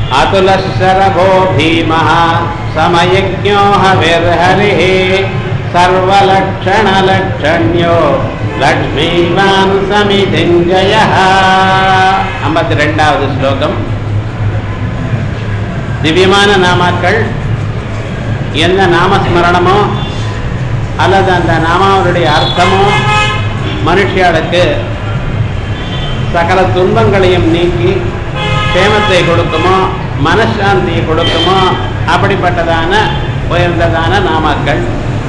अतुलशरभो भीमः समयज्ञो हविर्हरिः सर्वलक्षणलक्षण्यो லக்ஷ்மீவான் சமிதிஞ்சய ஐம்பத்தி ரெண்டாவது ஸ்லோகம் திவ்யமான நாமாக்கள் எந்த நாமஸ்மரணமோ அல்லது அந்த நாமாவனுடைய அர்த்தமோ மனுஷியாளுக்கு சகல துன்பங்களையும் நீக்கி சேமத்தை கொடுக்குமோ மனசாந்தியை கொடுக்குமோ அப்படிப்பட்டதான உயர்ந்ததான நாமாக்கள்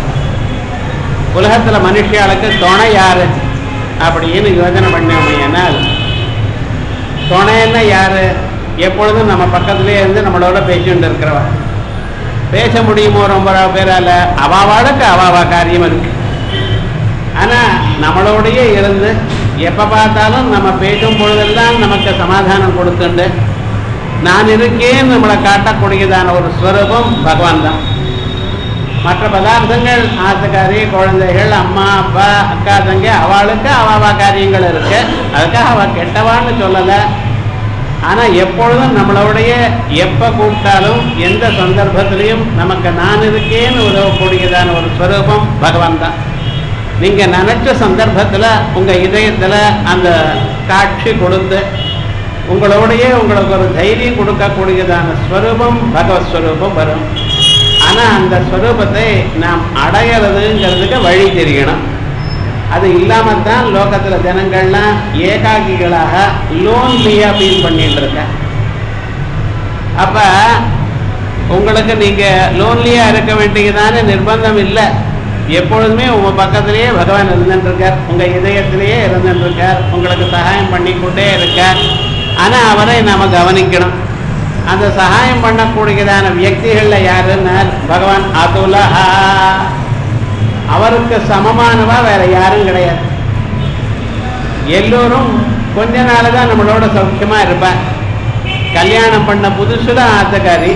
உலகத்தில் மனுஷியாளுக்கு துணை யாரு அப்படின்னு யோஜனை பண்ணோமையானால் துணைன்னா யாரு எப்பொழுதும் நம்ம பக்கத்திலே இருந்து நம்மளோட பேசிட்டு இருக்கிறவா பேச முடியுமோ ரொம்ப பேரால அவாவாளுக்கு அவாவா காரியம் இருக்கு ஆனா நம்மளோடயே இருந்து எப்ப பார்த்தாலும் நம்ம பேசும் பொழுதெல்லாம் நமக்கு சமாதானம் கொடுத்துண்டு நான் இருக்கேன் நம்மளை காட்டக்கூடியதான ஒரு ஸ்வரூபம் பகவான் தான் மற்ற பதார்த்தங்கள் ஆத்துக்காரி குழந்தைகள் அம்மா அப்பா அக்கா தங்கை அவளுக்கு அவாவா காரியங்கள் இருக்கு அதுக்காக அவ கெட்டவான்னு சொல்லலை ஆனா எப்பொழுதும் நம்மளுடைய எப்ப கூப்பிட்டாலும் எந்த சந்தர்ப்பத்திலையும் நமக்கு நான் இருக்கேன்னு உதவக்கூடியதான ஒரு ஸ்வரூபம் பகவான் தான் நீங்க நினைச்ச சந்தர்ப்பத்துல உங்க இதயத்துல அந்த காட்சி கொடுத்து உங்களோடைய உங்களுக்கு ஒரு தைரியம் கொடுக்கக்கூடியதான ஸ்வரூபம் பகவத் ஸ்வரூபம் வரும் ஆனா அந்த ஸ்வரூபத்தை நாம் அடையிறதுங்கிறதுக்கு வழி தெரியணும் அது இல்லாம தான் லோகத்துல ஜனங்கள்லாம் ஏகாகிகளாக லோன்லியா ஃபீல் பண்ணிட்டு இருக்க அப்ப உங்களுக்கு நீங்க லோன்லியா இருக்க வேண்டியதான நிர்பந்தம் இல்லை எப்பொழுதுமே உங்க பக்கத்திலேயே பகவான் இருந்துட்டு இருக்கார் உங்க இதயத்திலேயே இருந்துட்டு இருக்கார் உங்களுக்கு சகாயம் பண்ணிக்கொண்டே இருக்கார் ஆனா அவரை நாம கவனிக்கணும் அந்த சகாயம் பண்ணக்கூடியதான வியக்திகள்ல யாருன்னா பகவான் அதுலஹா அவருக்கு சமமானவா வேற யாரும் கிடையாது எல்லோரும் கொஞ்ச நாள் தான் நம்மளோட சௌக்கியமா இருப்பார் கல்யாணம் பண்ண புதுசுல ஆத்தக்காரி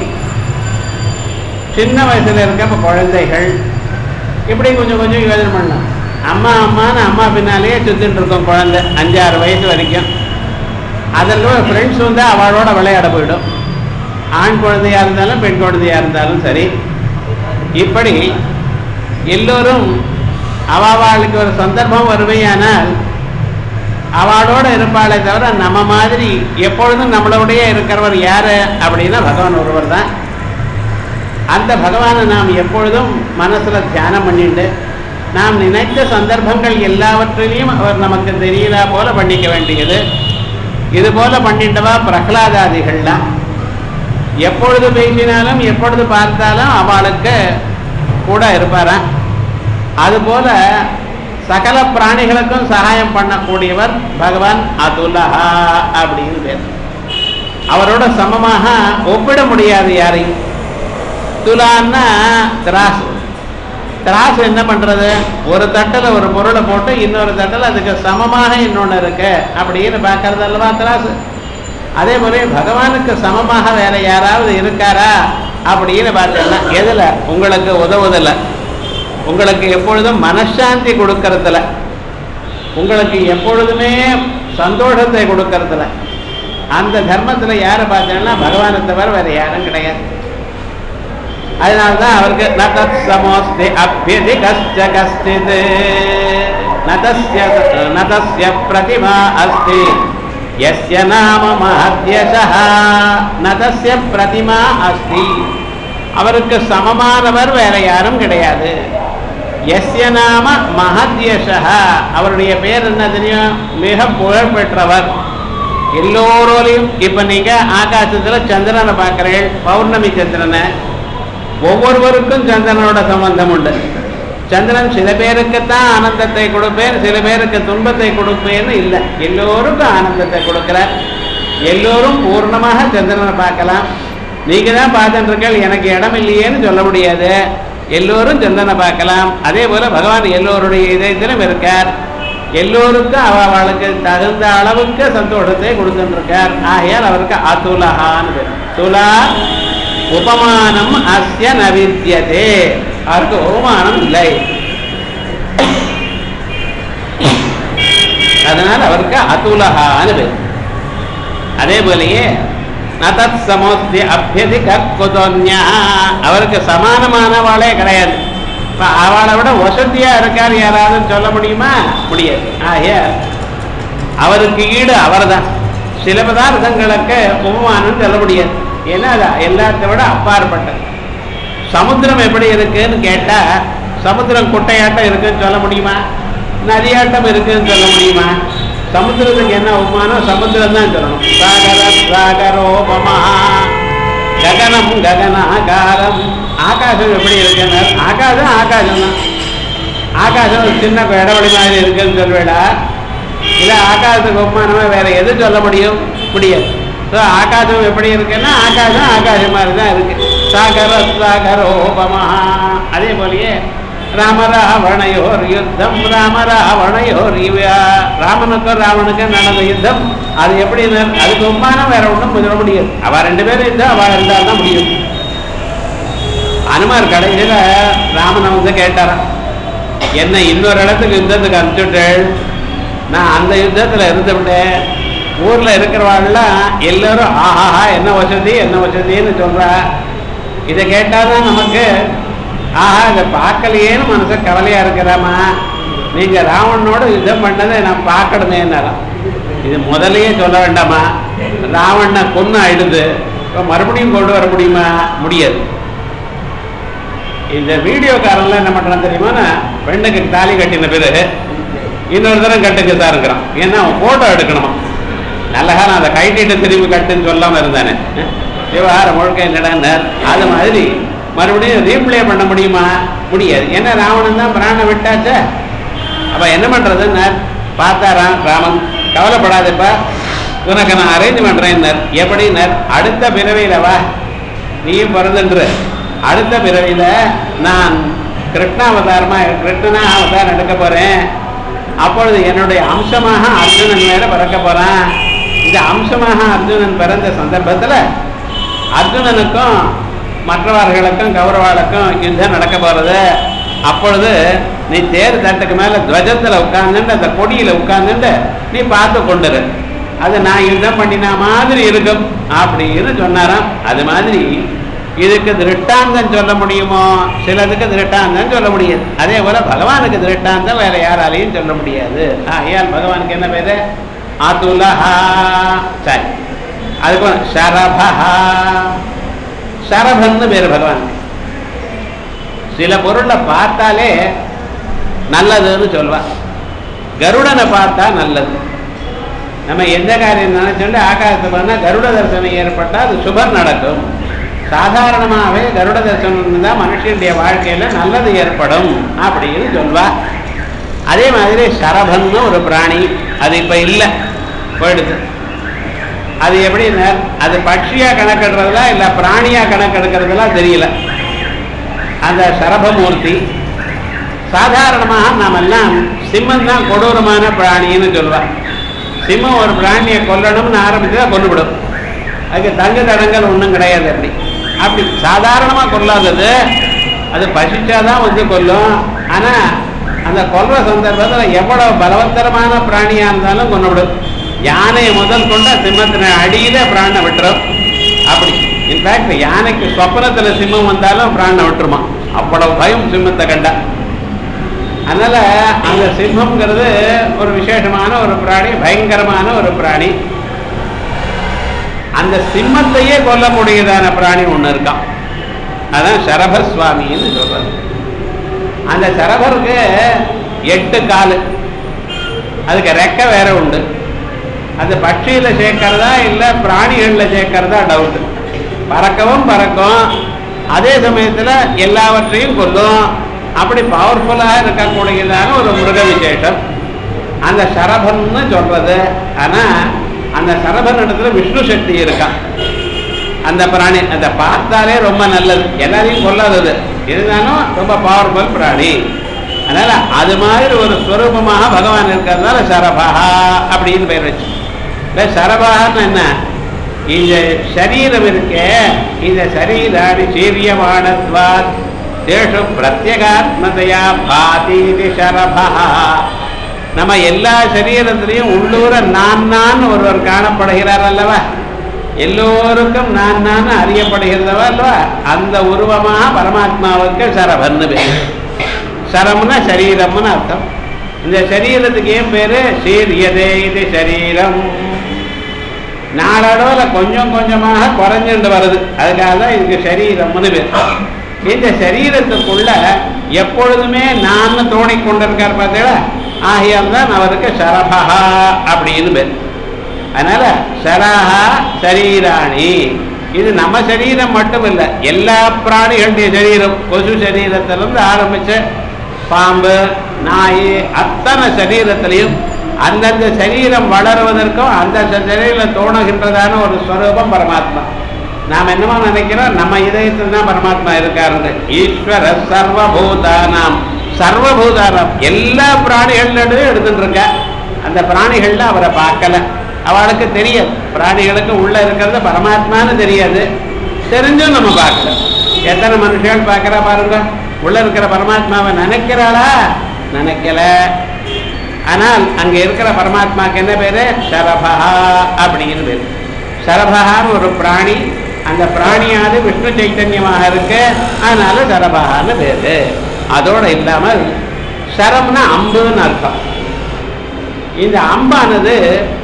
சின்ன வயசுல இருக்க குழந்தைகள் இப்படி கொஞ்சம் கொஞ்சம் யோஜனை பண்ணலாம் அம்மா அம்மான்னு அம்மா பின்னாலேயே சுத்திட்டு இருக்கோம் குழந்தை அஞ்சாறு வயசு வரைக்கும் அதில் ஃப்ரெண்ட்ஸ் வந்து அவளோட விளையாட போயிடும் ஆண் குழந்தையா இருந்தாலும் பெண் குழந்தையா இருந்தாலும் சரி இப்படி எல்லோரும் அவாவாளுக்கு ஒரு சந்தர்ப்பம் வருமையானால் அவளோட இருப்பாளே தவிர நம்ம மாதிரி எப்பொழுதும் நம்மளோடய இருக்கிறவர் யாரு அப்படின்னா பகவான் ஒருவர் தான் அந்த பகவானை நாம் எப்பொழுதும் மனசுல தியானம் பண்ணிட்டு நாம் நினைத்த சந்தர்ப்பங்கள் எல்லாவற்றிலையும் அவர் நமக்கு தெரியலா போல பண்ணிக்க வேண்டியது இது போல பண்ணிட்டவா பிரகலாதாதிகள்லாம் எப்பொழுது பேசினாலும் எப்பொழுது பார்த்தாலும் அவளுக்கு கூட இருப்பாராம் அதுபோல சகல பிராணிகளுக்கும் சகாயம் பண்ணக்கூடியவர் பகவான் அதுலஹா அப்படின்னு பேர் அவரோட சமமாக ஒப்பிட முடியாது யாரையும் துலான்னா திராசு திராசு என்ன பண்றது ஒரு தட்டுல ஒரு பொருளை போட்டு இன்னொரு தட்டுல அதுக்கு சமமாக இன்னொன்னு இருக்கு அப்படின்னு பார்க்கறது அல்லவா திராசு அதே போல பகவானுக்கு சமமாக வேற யாராவது இருக்காரா அப்படின்னு பார்த்தீங்கன்னா எதுல உங்களுக்கு உதவுதில்ல உங்களுக்கு எப்பொழுதும் மனசாந்தி கொடுக்கறதுல உங்களுக்கு எப்பொழுதுமே சந்தோஷத்தை கொடுக்கறதுல அந்த தர்மத்துல யாரை பார்த்தீங்கன்னா பகவானை தவிர வேற யாரும் கிடையாது அதனால்தான் அவருக்கு நதத் சமோஸ்தி அபியதி கஷ்ட கஷ்டித் நதஸ்ய நதஸ்ய பிரதிமா அஸ்தி यस्य नाम महத்யசः நதஸ்ய பிரதிமா அஸ்தி அவருக்கு சமமானவர் வேற யாரும் கிடையாது எஸ்ய நாம மகத்யசः அவருடைய பேர் என்ன தெரியும் மிக புகழ் பெற்றவர் எல்லோரோலையும் இப்ப நீங்க ஆகாசத்துல சந்திரனை பார்க்கிறீர்கள் பௌர்ணமி சந்திரனை ஒவ்வொருவருக்கும் சந்திரனோட சம்பந்தம் உண்டு சந்திரன் சில பேருக்குத்தான் ஆனந்தத்தை கொடுப்பேன் சில பேருக்கு துன்பத்தை கொடுப்பேன்னு இல்லை எல்லோருக்கும் ஆனந்தத்தை கொடுக்கிறார் எல்லோரும் பூர்ணமாக சந்திரனை பார்க்கலாம் நீங்க தான் பார்த்துட்டு இருக்கீங்க எனக்கு இடம் இல்லையேன்னு சொல்ல முடியாது எல்லோரும் சந்திரனை பார்க்கலாம் அதே போல பகவான் எல்லோருடைய இதயத்திலும் இருக்கார் எல்லோருக்கும் அவ அவளுக்கு தகுந்த அளவுக்கு சந்தோஷத்தை கொடுத்துட்டு இருக்கார் ஆகையால் அவருக்கு அதுலஹான்னு பேர் துலா உபமானம் அஸ்ய நவித்தியதே அவருக்கு உபமானம் இல்லை அதனால் அவருக்கு அதுலகான்னு பேர் அதே போலயே நதத் சமோஸ்தி அபியதி கற்குதோன்யா அவருக்கு சமானமானவாளே கிடையாது இப்ப அவளை விட வசதியா இருக்கார் யாராவது சொல்ல முடியுமா முடியாது ஆகிய அவருக்கு ஈடு அவர்தான் சில பதார்த்தங்களுக்கு உபமானம் சொல்ல முடியாது ஏன்னா அது எல்லாத்தை விட அப்பாற்பட்டது சமுத்திரம் எப்படி இருக்குன்னு கேட்டா சமுத்திரம் குட்டையாட்டம் இருக்குன்னு சொல்ல முடியுமா நதியாட்டம் இருக்குன்னு சொல்ல முடியுமா சமுத்திரத்துக்கு என்ன உபமானம் சமுத்திரம் தான் சொல்லணும் சாகர சாகரோபமா ககனம் ககனாகாரம் ஆகாசம் எப்படி இருக்குன்னு ஆகாசம் ஆகாசம் தான் ஆகாசம் ஒரு சின்ன இடவெளி மாதிரி இருக்குன்னு சொல்வேடா இல்ல ஆகாசத்துக்கு உபமானமா வேற எது சொல்ல முடியும் முடியாது ஸோ ஆகாசம் எப்படி இருக்குன்னா ஆகாசம் ஆகாசம் மாதிரி தான் இருக்கு சாகர சாகரோபமா அதே போலயே ராமராவணையோர் யுத்தம் ராமராவணையோர் இவ ராமனுக்கும் ராவனுக்கும் நடந்த யுத்தம் அது எப்படி நட- அதுக்கு உமானம் வேற ஒன்றும் சொல்ல முடியாது அவ ரெண்டு பேரும் இருந்தா அவ இருந்தால் தான் முடியும் அனுமார் கடைசியில ராமனை வந்து கேட்டாராம் என்ன இன்னொரு இடத்துக்கு யுத்தத்துக்கு அனுப்பிச்சுட்டேள் நான் அந்த யுத்தத்துல இருந்து விட்டேன் ஊர்ல இருக்கிறவாள்லாம் எல்லாரும் ஆஹாஹா என்ன வசதி என்ன வசதின்னு சொல்றா இதை கேட்டாதான் நமக்கு ஆஹா இதை பார்க்கலையேன்னு மனசு கவலையா இருக்கிறாமா நீங்க ராவணனோட யுத்தம் பண்ணதை நான் பார்க்கணுமேன்னாராம் இது முதல்லயே சொல்ல வேண்டாமா ராவணனை கொன்னு ஆயிடுது இப்ப மறுபடியும் கொண்டு வர முடியுமா முடியாது இந்த வீடியோக்காரன்லாம் என்ன பண்றான் தெரியுமா பெண்ணுக்கு தாலி கட்டின பிறகு இன்னொரு தரம் கட்டுங்க சாருங்கிறான் ஏன்னா அவன் போட்டோ எடுக்கணுமா நல்ல காலம் அதை கைட்டிட்டு திரும்பி கட்டுன்னு சொல்லாம இருந்தானே அஹ், விவகாரம் முழுக்க என்னடான்னார் அது மாதிரி மறுபடியும் ரீப்ளே பண்ண முடியுமா முடியாது ஏன்னா ராவணன் தான் பிராணம் விட்டாச்சே அப்ப என்ன பண்றதுன்னார் பார்த்தாராம் ராமன் கவலைப்படாதப்பா உனக்கு நான் அரேஞ்ச் பண்றேன்னார் எப்படின்னார் அடுத்த பிறவியில வா நீயும் பிறந்துன்று அடுத்த பிறவியில நான் கிருஷ்ணாவதாரமா கிருஷ்ணனா அவதாரம் எடுக்க போறேன் அப்பொழுது என்னுடைய அம்சமாக அர்ஜுனன் மேல பிறக்க போறான் இந்த அம்சமாக அர்ஜுனன் பிறந்த சந்தர்ப்பத்துல அர்ஜுனனுக்கும் மற்றவர்களுக்கும் கௌரவாளுக்கும் யுத்தம் நடக்க போறது அப்பொழுது நீ தேர் தட்டுக்கு மேல துவஜத்துல உட்கார்ந்துட்டு அந்த கொடியில உட்கார்ந்துட்டு நீ பார்த்து கொண்டுரு அது நான் யுத்தம் பண்ணின மாதிரி இருக்கும் அப்படின்னு சொன்னாராம் அது மாதிரி இதுக்கு திருஷ்டாந்தம் சொல்ல முடியுமோ சிலதுக்கு திருஷ்டாந்தம் சொல்ல முடியாது அதே போல பகவானுக்கு திருஷ்டாந்தம் வேற யாராலையும் சொல்ல முடியாது ஆகையால் பகவானுக்கு என்ன பேரு அதுலஹா சரி அதுக்கு ஷரபஹா ஷரபன்னு பேரு பகவான் சில பொருளை பார்த்தாலே நல்லதுன்னு சொல்வா கருடனை பார்த்தா நல்லது நம்ம எந்த காரியம் நினைச்சோண்டு ஆகாசத்தை பண்ணா கருட தரிசனம் ஏற்பட்டா அது சுபர் நடக்கும் சாதாரணமாகவே கருட தரிசனம் தான் மனுஷனுடைய வாழ்க்கையில நல்லது ஏற்படும் அப்படின்னு சொல்வா அதே மாதிரி சரபன்னு ஒரு பிராணி அது இப்ப இல்லை போயிடுது அது எப்படின்னா அது பட்சியா கணக்கெடுறதா இல்ல பிராணியா கணக்கெடுக்கிறதுலாம் தெரியல அந்த சரபமூர்த்தி சாதாரணமாக நாமெல்லாம் சிம்மம் தான் கொடூரமான பிராணின்னு சொல்லுவான் சிம்மம் ஒரு பிராணியை கொல்லணும்னு ஆரம்பிச்சா கொண்டுவிடும் அதுக்கு தங்கு தடங்கள் ஒன்றும் கிடையாது அப்படி அப்படி சாதாரணமாக கொல்லாதது அது பசிச்சாதான் வந்து கொல்லும் ஆனா அந்த கொல்ற சந்தர்ப்பத்தில் எவ்வளவு பலவத்தரமான பிராணியா இருந்தாலும் கொண்டுவிடும் யானையை முதல் கொண்ட சிம்மத்தின அடியில பிராணனை விட்டுரும் அப்படி இன்ஃபேக்ட் யானைக்கு சொப்பனத்துல சிம்மம் வந்தாலும் பிராணனை விட்டுருமா அவ்வளவு பயம் சிம்மத்தை கண்டா அதனால அந்த சிம்மம்ங்கிறது ஒரு விசேஷமான ஒரு பிராணி பயங்கரமான ஒரு பிராணி அந்த சிம்மத்தையே கொல்ல முடியதான பிராணி ஒண்ணு இருக்கான் அதான் சரப சுவாமின்னு சொல்றது அந்த சரபருக்கு எட்டு காலு அதுக்கு ரெக்கை வேற உண்டு அது பட்சியில சேர்க்கறதா இல்ல பிராணிகள்ல சேர்க்கறதா டவுட் பறக்கவும் பறக்கும் அதே சமயத்துல எல்லாவற்றையும் கொல்லும் அப்படி பவர்ஃபுல்லா இருக்கக்கூடியதான ஒரு மிருக விசேஷம் அந்த சரபன்னு சொல்றது ஆனா அந்த சரபன் இடத்துல விஷ்ணு சக்தி இருக்கான் அந்த பிராணி அந்த பார்த்தாலே ரொம்ப நல்லது எல்லாரையும் கொல்லாதது இருந்தாலும் ரொம்ப பவர்ஃபுல் பிராணி அதனால அது மாதிரி ஒரு ஸ்வரூபமாக பகவான் இருக்கிறதுனால சரபஹா அப்படின்னு பேர் வச்சு இல்ல சரபஹான்னு என்ன இந்த சரீரம் இருக்கே இந்த சரீராணி சீரியமானத்வாத் தேஷு பிரத்யேகாத்மதையா பாதீதி சரபஹா நம்ம எல்லா சரீரத்திலையும் உள்ளூர நான் நான் ஒருவர் காணப்படுகிறார் அல்லவா எல்லோருக்கும் நான் நான் அறியப்படுகிறதவா அல்லவா அந்த உருவமாக பரமாத்மாவுக்கு சரபன்னு பேர் சரம்னா சரீரம்னு அர்த்தம் இந்த சரீரத்துக்கு ஏன் பேரு சீரியதே இது சரீரம் நாளடைவில் கொஞ்சம் கொஞ்சமாக குறைஞ்சுட்டு வருது அதுக்காக தான் இதுக்கு சரீரம்னு பேர் இந்த சரீரத்துக்குள்ள எப்பொழுதுமே நான் தோணிக்கொண்டிருக்கார் பார்த்தீங்களா ஆகியால் தான் அவருக்கு சரபகா அப்படின்னு பேர் அதனால சரஹா சரீராணி இது நம்ம சரீரம் மட்டும் இல்லை எல்லா பிராணிகளுடைய சரீரம் கொசு சரீரத்திலிருந்து ஆரம்பிச்ச பாம்பு நாய் அத்தனை சரீரத்திலையும் அந்தந்த சரீரம் வளருவதற்கும் அந்தந்த சரீரம் தோணுகின்றதான ஒரு ஸ்வரூபம் பரமாத்மா நாம் என்னமோ நினைக்கிறோம் நம்ம இதயத்தில் தான் பரமாத்மா இருக்காருன்னு ஈஸ்வர சர்வபூதானாம் சர்வபூதானம் எல்லா பிராணிகளிலும் எடுத்துட்டு இருக்க அந்த பிராணிகள்ல அவரை பார்க்கல அவளுக்கு தெரியாது பிராணிகளுக்கு உள்ள இருக்கிறது பரமாத்மான்னு தெரியாது தெரிஞ்சும் நம்ம பார்க்கல எத்தனை மனுஷர்கள் பார்க்கறா பாருங்க உள்ள இருக்கிற பரமாத்மாவை நினைக்கிறாளா நினைக்கல ஆனால் அங்க இருக்கிற பரமாத்மாக்கு என்ன பேரு சரபஹா அப்படின்னு பேரு சரபகான்னு ஒரு பிராணி அந்த பிராணியாவது விஷ்ணு சைத்தன்யமாக இருக்கு அதனால சரபகான்னு பேரு அதோட இல்லாமல் சரம்னா அம்புன்னு அர்த்தம் இந்த அம்பானது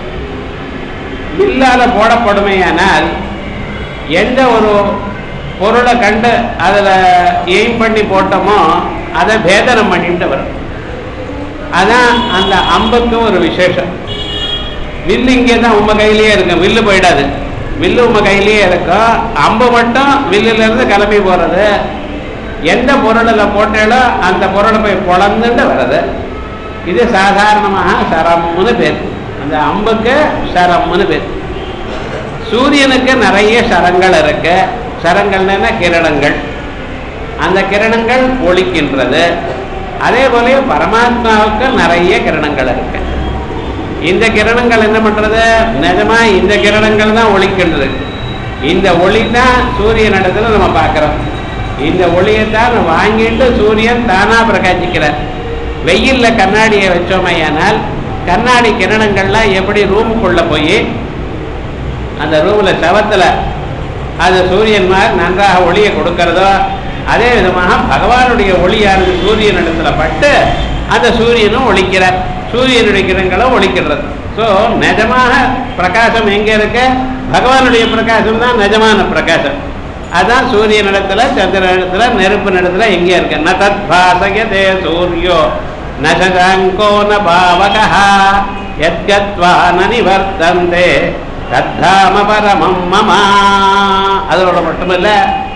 வில்லால போடப்படுமையானால் எந்த ஒரு பொருளை கண்டு அதில் எய்ம் பண்ணி போட்டோமோ அதை பேதனம் பண்ணிட்டு வரும் அதான் அந்த அம்புக்கு ஒரு விசேஷம் வில்லு இங்கே தான் உங்க கையிலேயே இருக்கும் வில்லு போயிடாது வில்லு உங்க கையிலேயே இருக்கும் அம்பு மட்டும் வில்லுல இருந்து கிளம்பி போறது எந்த பொருளில் போட்டாலோ அந்த பொருளை போய் பொழந்துட்டு வர்றது இது சாதாரணமாக சரம்னு பேர் அந்த அம்புக்கு சரம்னு பேர் சூரியனுக்கு நிறைய சரங்கள் இருக்கு சரங்கள்னா கிரணங்கள் அந்த கிரணங்கள் ஒழிக்கின்றது அதே போல பரமாத்மாவுக்கு நிறைய கிரணங்கள் இருக்கு இந்த கிரணங்கள் என்ன பண்றது நிஜமா இந்த கிரணங்கள் தான் ஒழிக்கின்றது இந்த ஒளி தான் சூரியன் இடத்துல நம்ம பார்க்கிறோம் இந்த ஒளியை தான் வாங்கிட்டு சூரியன் தானா பிரகாசிக்கிறார் வெயில்ல கண்ணாடியை வச்சோமையானால் கண்ணாடி கிரணங்கள்லாம் எப்படி ரூமுக்குள்ள போய் அந்த ரூம்ல சவத்துல அது சூரியன் மாதிரி நன்றாக ஒளியை கொடுக்கிறதோ அதே விதமாக பகவானுடைய ஒளியானது சூரியன் இடத்துல பட்டு அந்த சூரியனும் ஒழிக்கிறார் சூரியனுடைய கிரகங்களும் ஒழிக்கிறது ஸோ நிஜமாக பிரகாசம் எங்க இருக்கு பகவானுடைய பிரகாசம் தான் நிஜமான பிரகாசம் அதான் சூரியன் இடத்துல சந்திரன் இடத்துல நெருப்பு இடத்துல எங்கே இருக்கு ந தத் பாசகதே சூரியோ நசகாங்கோ ந பாவகா எத்கத்வா ந நிவர்த்தந்தே தத்தாம பரமம் மமா அதோட மட்டுமல்ல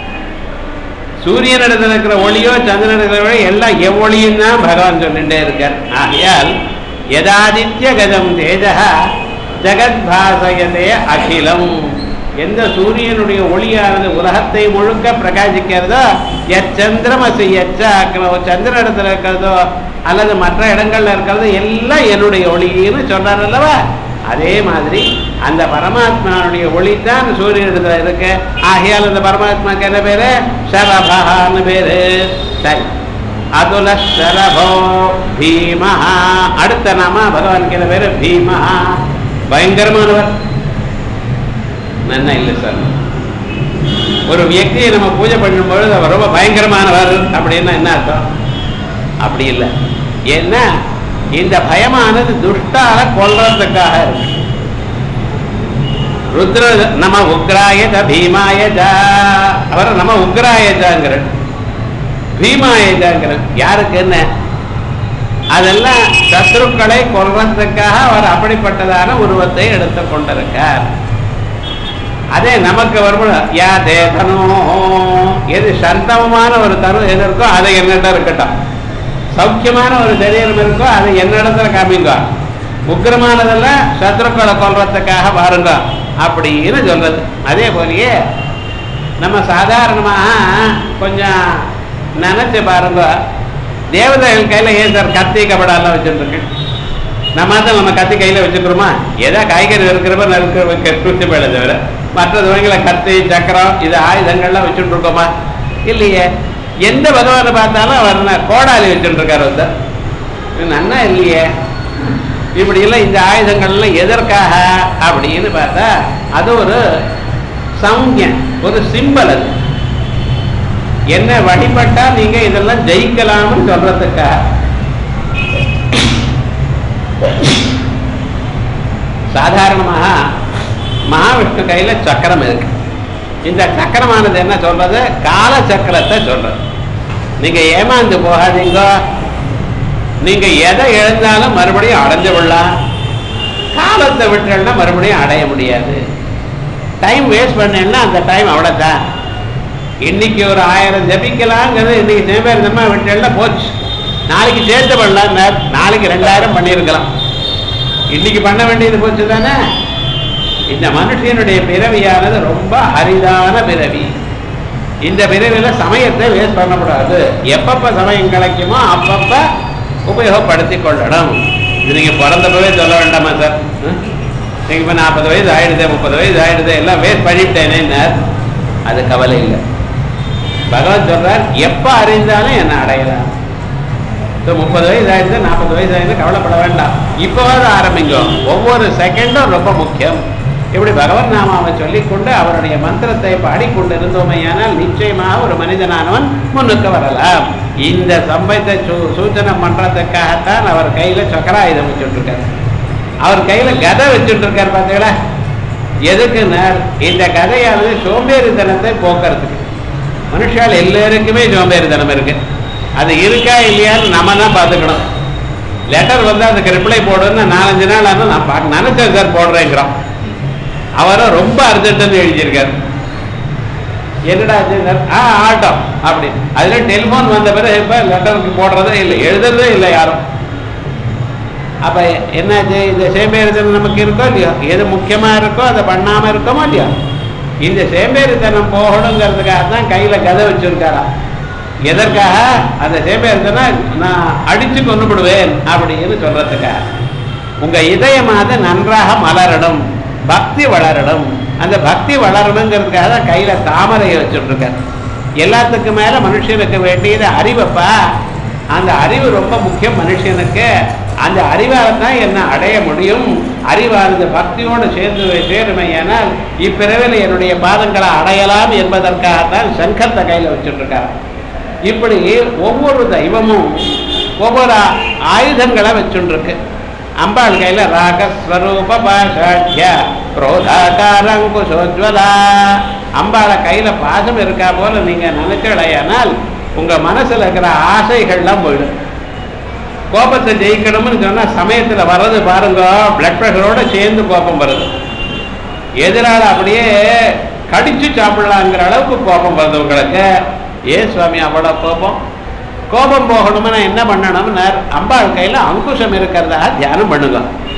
சூரியன் இடத்துல இருக்கிற ஒளியோ சந்திரன் இருக்கிற ஒளி எல்லாம் எவ்வொளியும் தான் பகவான் சொல்லிட்டே இருக்கார் ஆகையால் யதாதித்ய கதம் தேஜா ஜெகத் பாசயதே அகிலம் எந்த சூரியனுடைய ஒளியானது உலகத்தை முழுக்க பிரகாசிக்கிறதோ எச்சந்திரமசி எச்ச அக்னோ சந்திர இடத்துல இருக்கிறதோ அல்லது மற்ற இடங்கள்ல இருக்கிறதோ எல்லாம் என்னுடைய ஒளின்னு சொல்றார் அல்லவா அதே மாதிரி அந்த பரமாத்மாவுடைய ஒளி தான் சூரியனிடத்துல இருக்கு ஆகையால் அந்த பரமாத்மாக்கு என்ன பேரு சரபகான்னு பேரு சரி அதுல சரபோ பீமஹா அடுத்த நாம பகவானுக்கு என்ன பேரு பீமஹா பயங்கரமானவர் நன்னா இல்லை சார் ஒரு வியக்தியை நம்ம பூஜை பண்ணும்பொழுது அவர் ரொம்ப பயங்கரமானவர் அப்படின்னா என்ன அர்த்தம் அப்படி இல்லை ஏன்னா இந்த பயமானது துஷ்டால கொல்றதுக்காக இருக்கு ருத்ர நம உக்ராயஜ பீமாயஜ அவர் நம்ம உக்ராயஜாங்கிற பீமாயஜாங்கிற யாருக்கு என்ன அதெல்லாம் சத்ருக்களை கொல்றதுக்காக அவர் அப்படிப்பட்டதான உருவத்தை எடுத்துக் கொண்டிருக்கார் அதே நமக்கு வரும்போது யா தே தனோ எது சந்தமமான ஒரு தனு எது இருக்கோ அதை என்னிட்ட இருக்கட்டும் சௌக்கியமான ஒரு சரீரம் இருக்கோ அதை என்னிடத்துல காமிங்க உக்கிரமானதெல்லாம் சத்ருக்களை கொல்றதுக்காக பாருங்க அப்படின்னு சொல்றது அதே போலயே நம்ம சாதாரணமாக கொஞ்சம் நினைச்சு பாருங்க தேவதைகள் கையில ஏன் சார் கத்தி கபடாலாம் வச்சுருக்கு நம்ம தான் நம்ம கத்தி கையில வச்சுக்கிறோமா ஏதோ காய்கறி இருக்கிறப்ப நறுக்க போயிட தவிர மற்ற துறைகளை கத்தி சக்கரம் இது ஆயுதங்கள்லாம் வச்சுட்டு இருக்கோமா இல்லையே எந்த பகவானை பார்த்தாலும் அவர் என்ன கோடாலி வச்சுட்டு இருக்காரு ஒருத்தர் இது நன்னா இல்லையே இப்படி எல்லாம் இந்த ஆயுதங்கள்லாம் எதற்காக அப்படின்னு பார்த்தா அது ஒரு சௌஞ ஒரு சிம்பல் அது என்ன வழிபட்டா நீங்க இதெல்லாம் ஜெயிக்கலாம்னு சொல்றதுக்காக சாதாரணமாக மகாவிஷ்ணு கையில சக்கரம் இருக்கு இந்த சக்கரமானது என்ன சொல்றது கால சக்கரத்தை சொல்றது நீங்க ஏமாந்து போகாதீங்க நீங்க எதை எழுந்தாலும் மறுபடியும் அடைஞ்சு விடலாம் காலத்தை விட்டுனா மறுபடியும் அடைய முடியாது டைம் வேஸ்ட் பண்ணேன்னா அந்த டைம் அவ்வளோதான் இன்னைக்கு ஒரு ஆயிரம் ஜபிக்கலாங்கிறது இன்னைக்கு சிவபேரந்தமா விட்டுல போச்சு நாளைக்கு சேர்த்து பண்ணலாம் நாளைக்கு ரெண்டாயிரம் பண்ணியிருக்கலாம் இன்னைக்கு பண்ண வேண்டியது போச்சு தானே இந்த மனுஷனுடைய பிறவியானது ரொம்ப அரிதான பிறவி இந்த பிறவியில சமயத்தை வேஸ்ட் பண்ணக்கூடாது எப்பப்ப சமயம் கிடைக்குமோ அப்பப்ப உபயோகப்படுத்தி கொள்ளணும் இது நீங்க பிறந்தப்பவே சொல்ல வேண்டாமா சார் நீங்க இப்ப நாற்பது வயசு ஆயிடுது முப்பது வயசு ஆயிடுது எல்லாம் வேஸ்ட் பண்ணிவிட்டேனே அது கவலை இல்லை பகவான் சொல்றார் எப்ப அறிந்தாலும் என்ன அடையலாம் முப்பது வயசு ஆயிடுது நாற்பது வயசு ஆயிடுது கவலைப்பட வேண்டாம் இப்போவாது ஆரம்பிங்க ஒவ்வொரு செகண்டும் ரொம்ப முக்கியம் இப்படி பகவத் நாமாவை சொல்லிக்கொண்டு அவருடைய மந்திரத்தை பாடிக்கொண்டு இருந்தோமையானால் நிச்சயமாக ஒரு மனிதனானவன் முன்னுக்கு வரலாம் இந்த சம்பவத்தை சூ சூச்சனை பண்றதுக்காகத்தான் அவர் கையில சக்கராயுதம் வச்சுட்டு இருக்காரு அவர் கையில கதை வச்சுட்டு இருக்காரு பார்த்தீங்களா எதுக்குன்னா இந்த கதையானது சோம்பேறித்தனத்தை போக்குறதுக்கு மனுஷால் எல்லாருக்குமே சோம்பேறித்தனம் இருக்கு அது இருக்கா இல்லையான்னு நம்ம தான் பார்த்துக்கணும் லெட்டர் வந்து அதுக்கு ரிப்ளை போடுன்னு நாலஞ்சு நாள் ஆனால் நான் பார்க்க நினைச்சேன் சார் போடுறேங்கிறோம் அவரும் ரொம்ப அர்ஜென்ட்னு எழுதியிருக்காரு என்னடா சார் ஆ ஆட்டம் அப்படி அதுல டெலிஃபோன் வந்த பிறகு இப்ப லெட்டருக்கு போடுறதே இல்லை எழுதுறதே இல்லை யாரும் அப்ப என்னாச்சு இந்த சேம்பேரித்தனம் நமக்கு இருக்கோ இல்லையோ எது முக்கியமா இருக்கோ அதை பண்ணாம இருக்கோமோ இல்லையோ இந்த சேம்பேரித்தனம் போகணுங்கிறதுக்காக தான் கையில கதை வச்சிருக்காரா எதற்காக அந்த சேம்பேரித்தனை நான் அடிச்சு கொண்டு விடுவேன் அப்படின்னு சொல்றதுக்காக உங்க இதயமாவது நன்றாக மலரணும் பக்தி வளரணும் அந்த பக்தி வளரணுங்கிறதுக்காக தான் கையில தாமரையை வச்சுட்டு இருக்காரு எல்லாத்துக்கும் மேல மனுஷனுக்கு வேண்டியது அறிவப்பா அந்த அறிவு ரொம்ப முக்கியம் மனுஷனுக்கு அந்த அறிவால் தான் என்ன அடைய முடியும் அறிவானது பக்தியோடு சேர்ந்து சேருமையானால் இப்பிறவில் என்னுடைய பாதங்களை அடையலாம் என்பதற்காகத்தான் சங்கத்தை கையில் வச்சுட்டு இருக்காரு இப்படி ஒவ்வொரு தெய்வமும் ஒவ்வொரு ஆயுதங்களை வச்சுட்டு இருக்கு அம்பாள் கையில ராகஸ்வரூப பாஷாட்ய குரோதாகாரங்குசோஜ்வலா அம்பாளை கையில பாசம் இருக்கா போல நீங்க நினைச்சடையானால் உங்க மனசுல இருக்கிற ஆசைகள்லாம் போயிடும் கோபத்தை ஜெயிக்கணும்னு சொன்னா சமயத்துல வர்றது பாருங்க பிளட் ப்ரெஷரோட சேர்ந்து கோபம் வருது எதிரால அப்படியே கடிச்சு சாப்பிடலாங்கிற அளவுக்கு கோபம் வருது உங்களுக்கு ஏன் சுவாமி அவ்வளவு கோபம் கோபம் போகணும்னா என்ன பண்ணணும்னா அம்பாள் கையில அங்குஷம் இருக்கிறதாக தியானம் பண்ணுங்க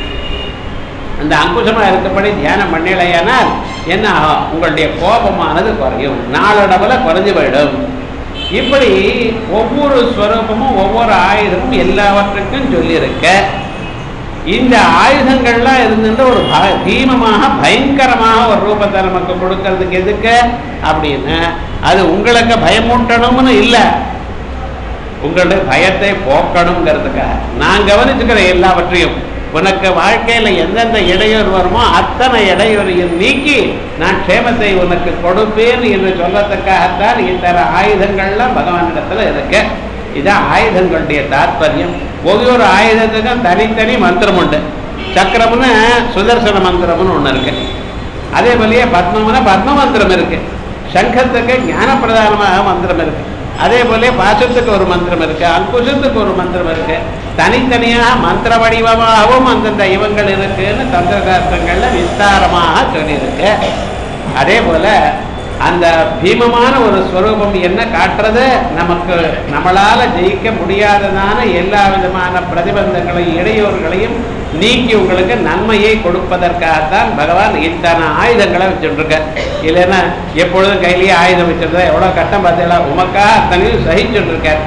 அந்த அங்குஷமா இருக்கப்படி தியானம் பண்ணலையானால் என்ன ஆகும்? உங்களுடைய கோபமானது குறையும் நாளடவுல குறைஞ்சு போயிடும் இப்படி ஒவ்வொரு ஸ்வரூபமும் ஒவ்வொரு ஆயுதமும் எல்லாவற்றுக்கும் சொல்லியிருக்க இந்த ஆயுதங்கள்லாம் இருந்துட்டு ஒரு ப- பீமமாக பயங்கரமாக ஒரு ரூபத்தை நமக்கு கொடுக்கறதுக்கு எதுக்கு அப்படின்னு அது உங்களுக்கு பயமூட்டணும்னு இல்லை உங்களுடைய பயத்தை போக்கணுங்கிறதுக்காக நான் கவனிச்சுக்கிற எல்லாவற்றையும் உனக்கு வாழ்க்கையில எந்தெந்த இடையூறு வருமோ அத்தனை இடையூறையும் நீக்கி நான் க்ஷேமத்தை உனக்கு கொடுப்பேன் என்று சொல்லத்துக்காகத்தான் இத்தனை ஆயுதங்கள்லாம் பகவானிடத்துல இருக்கு இதான் ஆயுதங்களுடைய தாத்பரியம் ஒவ்வொரு ஆயுதத்துக்கும் தனித்தனி மந்திரம் உண்டு சக்கரம்னு சுதர்சன மந்திரம்னு ஒண்ணு இருக்கு அதே போலயே பத்மம்னா பத்ம மந்திரம் இருக்கு சங்கத்துக்கு ஞானப்பிரதானமாக மந்திரம் இருக்கு அதே போல பாசத்துக்கு ஒரு மந்திரம் இருக்கு அங்குஷத்துக்கு ஒரு மந்திரம் இருக்கு தனித்தனியாக மந்திர வடிவமாகவும் அந்தந்த தெய்வங்கள் இருக்குன்னு தந்திரசாஸ்திரங்கள்ல விஸ்தாரமாக சொல்லியிருக்கு அதே போல அந்த பீமமான ஒரு ஸ்வரூபம் என்ன காட்டுறது நமக்கு நம்மளால ஜெயிக்க முடியாததான எல்லா விதமான பிரதிபந்தங்களையும் இடையூறுகளையும் நீக்கி உங்களுக்கு நன்மையை கொடுப்பதற்காகத்தான் பகவான் இத்தனை ஆயுதங்களை வச்சுருக்க இல்லைன்னா எப்பொழுதும் கையிலேயே ஆயுதம் வச்சிருந்தா எவ்வளவு கஷ்டம் பார்த்தீங்களா உமக்கா அத்தனையும் சகிச்சுட்டு இருக்கார்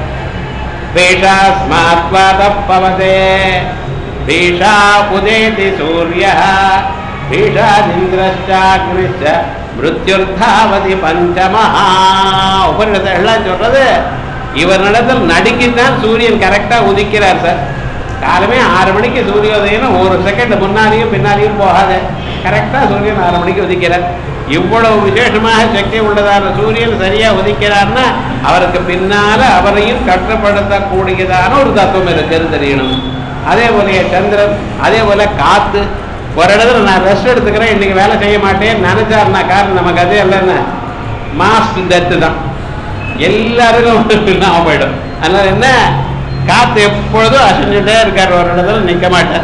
பவதே பீஷா உதேதி சூரிய பீஷாதிந்திரஷ்டாக்னிஷ்ட மிருத்யுர்தாவதி பஞ்சமஹா உபநிடத்தை எல்லாம் சொல்றது இவரிடத்தில் நடுக்கித்தான் சூரியன் கரெக்டா உதிக்கிறார் சார் காலமே ஆறு மணிக்கு சூரியோதயம் ஒரு செகண்ட் முன்னாடியும் பின்னாடியும் போகாத கரெக்டா சூரியன் ஆறு மணிக்கு உதிக்கிறார் இவ்வளவு விசேஷமாக சக்தி உள்ளதான சூரியன் சரியா உதிக்கிறார்னா அவருக்கு பின்னால அவரையும் கட்டுப்படுத்தக்கூடியதான ஒரு தத்துவம் இருக்குன்னு தெரியணும் அதே போல சந்திரன் அதே போல காத்து ஒரு இடத்துல நான் ரெஸ்ட் எடுத்துக்கிறேன் இன்னைக்கு வேலை செய்ய மாட்டேன் நினைச்சாருனா காரணம் நமக்கு அது இல்லைன்னா மாஸ்ட் டெத்து தான் எல்லாருக்கும் நாம போயிடும் அதனால என்ன காத்து எப்பொழுதும் அசைஞ்சுட்டே இருக்கார் ஒரு இடத்துல நிற்க மாட்டார்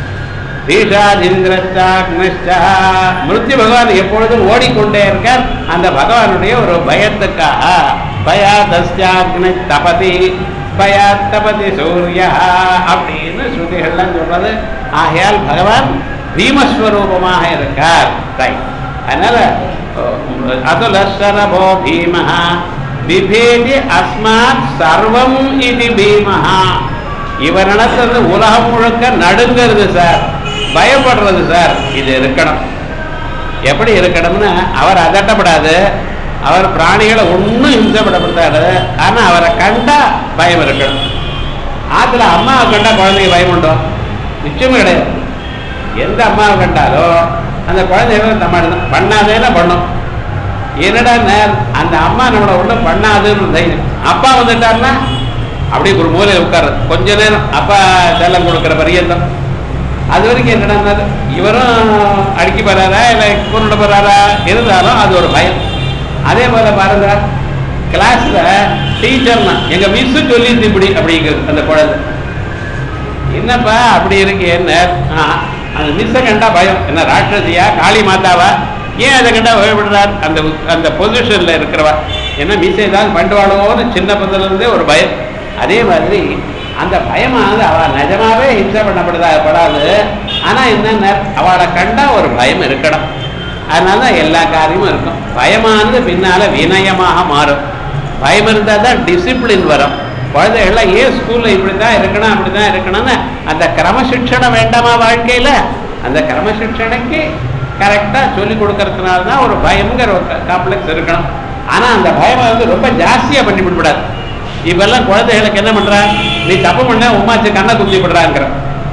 பீஷாதிந்திரஷ்டா மிருத்யு பகவான் எப்பொழுதும் ஓடிக்கொண்டே இருக்கார் அந்த பகவானுடைய ஒரு பயத்துக்காக பயாதஸ்யாக்னி தபதி பயாத் தபதி சூர்யா அப்படின்னு ஸ்ருதிகள்லாம் சொல்றது ஆகையால் பகவான் பீமஸ்வரூபமாக இருக்கார் ரைட் அதனால அதுலசரபோ பீமஹா பிபேதி அஸ்மாத் சர்வம் இது பீமஹா இவரிடத்துல உலகம் முழுக்க நடுங்கிறது சார் பயப்படுறது சார் இது இருக்கணும் எப்படி இருக்கணும்னு அவர் அதட்டப்படாது அவர் பிராணிகளை ஒன்றும் ஹிம்சப்படப்படாது ஆனா அவரை கண்டா பயம் இருக்கணும் ஆத்துல அம்மாவை கண்டா குழந்தைங்க பயம் உண்டோ நிச்சயமே கிடையாது எந்த அம்மாவை கண்டாலும் அந்த குழந்தைகளை நம்ம பண்ணாதேன்னா பண்ணும் என்னடா நேர் அந்த அம்மா நம்மளை ஒன்றும் பண்ணாதுன்னு தைரியம் அப்பா வந்துட்டாருன்னா அப்படியே ஒரு மூலையில் உட்கார்றது கொஞ்ச நேரம் அப்பா செல்லம் கொடுக்குற பரியந்தம் அது வரைக்கும் என்னடா இவரும் அடிக்க போறாரா இல்லை கொண்டு போறாரா இருந்தாலும் அது ஒரு பயம் அதே போல பாருங்க கிளாஸ்ல டீச்சர்னா எங்க மிஸ் சொல்லி இப்படி அப்படிங்கிறது அந்த குழந்தை என்னப்பா அப்படி இருக்கு என்ன அந்த மிஸ்ஸை கண்டா பயம் என்ன ராட்சசியா காளி மாதாவா ஏன் அதை கண்டா பயப்படுறார் அந்த அந்த பொசிஷன்ல இருக்கிறவா என்ன மிஸ் ஏதாவது பண்ணுவாளோன்னு சின்ன பதுல இருந்தே ஒரு பயம் அதே மாதிரி அந்த பயமானது அவ நிஜமாவே ஹிம்சை பண்ணப்படுதா படாது ஆனா என்னென்ன அவளை கண்டா ஒரு பயம் இருக்கணும் அதனால தான் எல்லா காரியமும் இருக்கும் பயமானது பின்னால வினயமாக மாறும் பயம் இருந்தால் தான் டிசிப்ளின் வரும் குழந்தைகள்லாம் ஏன் ஸ்கூல்ல இப்படித்தான் இருக்கணும் அப்படிதான் இருக்கணும்னு அந்த கிரமசிக்ஷணம் வேண்டாமா வாழ்க்கையில அந்த கிரமசிக்ஷணைக்கு கரெக்டா சொல்லி கொடுக்கறதுனால தான் ஒரு பயம்ங்கிற ஒரு காம்ப்ளெக்ஸ் இருக்கணும் ஆனா அந்த பயம் வந்து ரொம்ப ஜாஸ்தியா பண்ணி விடக்கூடாது இப்பெல்லாம் குழந்தைகளுக்கு என்ன பண்றா நீ தப்பு பண்ண உமாச்சு கண்ணை குத்தி விடுறாங்கிற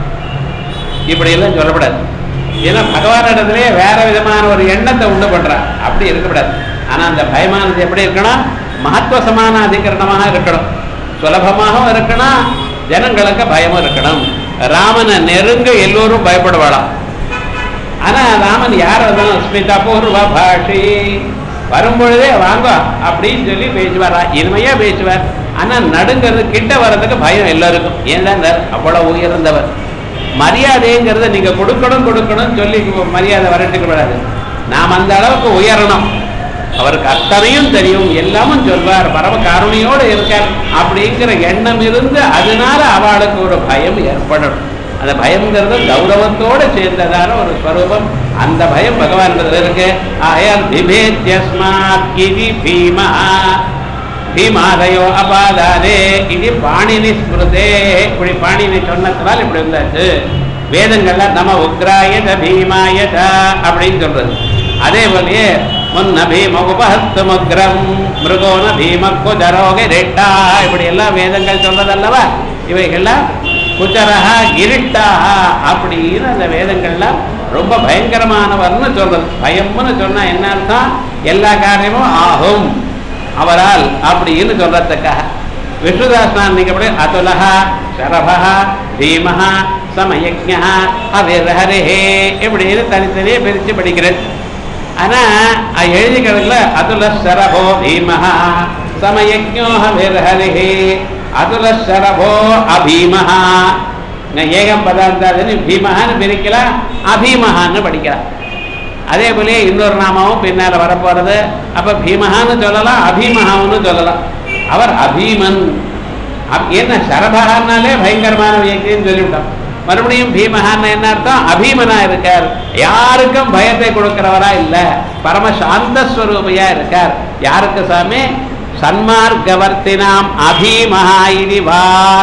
இப்படி எல்லாம் சொல்லக்கூடாது ஏன்னா பகவானிடத்திலேயே வேற விதமான ஒரு எண்ணத்தை உண்டு பண்றான் அப்படி இருக்கக்கூடாது ஆனா அந்த பயமானது எப்படி இருக்கணும் மகத்துவ சமான அதிகரணமாக இருக்கணும் சுலபமாகவும் இருக்கணும் ஜனங்களுக்கு பயமும் இருக்கணும் ராமனை நெருங்க எல்லோரும் பயப்படுவாளாம் ஆனா ராமன் யார் வந்தாலும் ஸ்மிதா பூர்வ பாஷி வரும்பொழுதே வாங்க அப்படின்னு சொல்லி பேசுவாரா இனிமையா பேசுவார் ஆனா நடுங்கிறது கிட்ட வர்றதுக்கு பயம் எல்லாருக்கும் ஏன்னா அவ்வளவு உயர்ந்தவர் மரியாதைங்கிறத நீங்க கொடுக்கணும் கொடுக்கணும் சொல்லி மரியாதை வரட்டுக்கு கூடாது நாம் அந்த அளவுக்கு உயரணும் அவருக்கு அத்தனையும் தெரியும் எல்லாமும் சொல்வார் பரம காரணியோடு இருக்கார் அப்படிங்கிற எண்ணம் இருந்து அதனால அவளுக்கு ஒரு பயம் ஏற்படணும் அந்த பயம்ங்கிறது கௌரவத்தோடு சேர்ந்ததான ஒரு ஸ்வரூபம் அந்த பயம் பகவான் இருக்கு ஆயால் விபேத்யஸ்மாத் கிதி பீமா பீமாதயோ அபாதாதே இது பாணினி ஸ்மிருதே இப்படி பாணினி சொன்னதுனால இப்படி இருந்தாச்சு வேதங்கள்ல நம உக்ராயத பீமாயத அப்படின்னு சொல்றது அதே போலயே முன்ன பீம உபஹத்துமுக்ரம் மிருகோன பீம குஜரோக ரெட்டா இப்படி எல்லாம் வேதங்கள் சொல்றதல்லவா இவைகள்லாம் குஜரஹா கிரிட்டாஹா அப்படின்னு அந்த வேதங்கள்லாம் ரொம்ப பயங்கரமானவர்னு சொல்றது பயம்னு சொன்னா என்ன அர்த்தம் எல்லா காரியமும் ஆகும் அவரால் அப்படின்னு சொல்றதுக்காக விஷ்ணுதாசனான் நீங்க அப்படி அதுலஹா சரபஹா பீமஹா சமயஜா அவிரஹரிஹே இப்படின்னு தனித்தனியே பிரிச்சு படிக்கிறேன் ஆனா அது எழுதி கிடக்கல அதுல சரபோ பீமஹா சமயஜோ அவிரஹரிஹே அதுல சரபோ அபீமஹா ஏகம் பதார்த்தாதுன்னு பீமஹான்னு பிரிக்கலாம் அபீமஹான்னு படிக்கலாம் அதே போல இன்னொரு நாமாவும் பின்னால வரப்போறது அப்ப பீமஹான்னு சொல்லலாம் அபீமஹான்னு சொல்லலாம் அவர் அபீமன் அப்- என்ன சரபகான்னாலே பயங்கரமான வியக்தின்னு சொல்லிவிட்டோம் மறுபடியும் பீமஹான்னு என்ன அர்த்தம் அபீமனா இருக்கார் யாருக்கும் பயத்தை கொடுக்கிறவரா இல்ல பரம சாந்த ஸ்வரூபியா இருக்கார் யாருக்கு சாமி சன்மார்க்கவர்த்தினாம் அபீமஹா இதி வா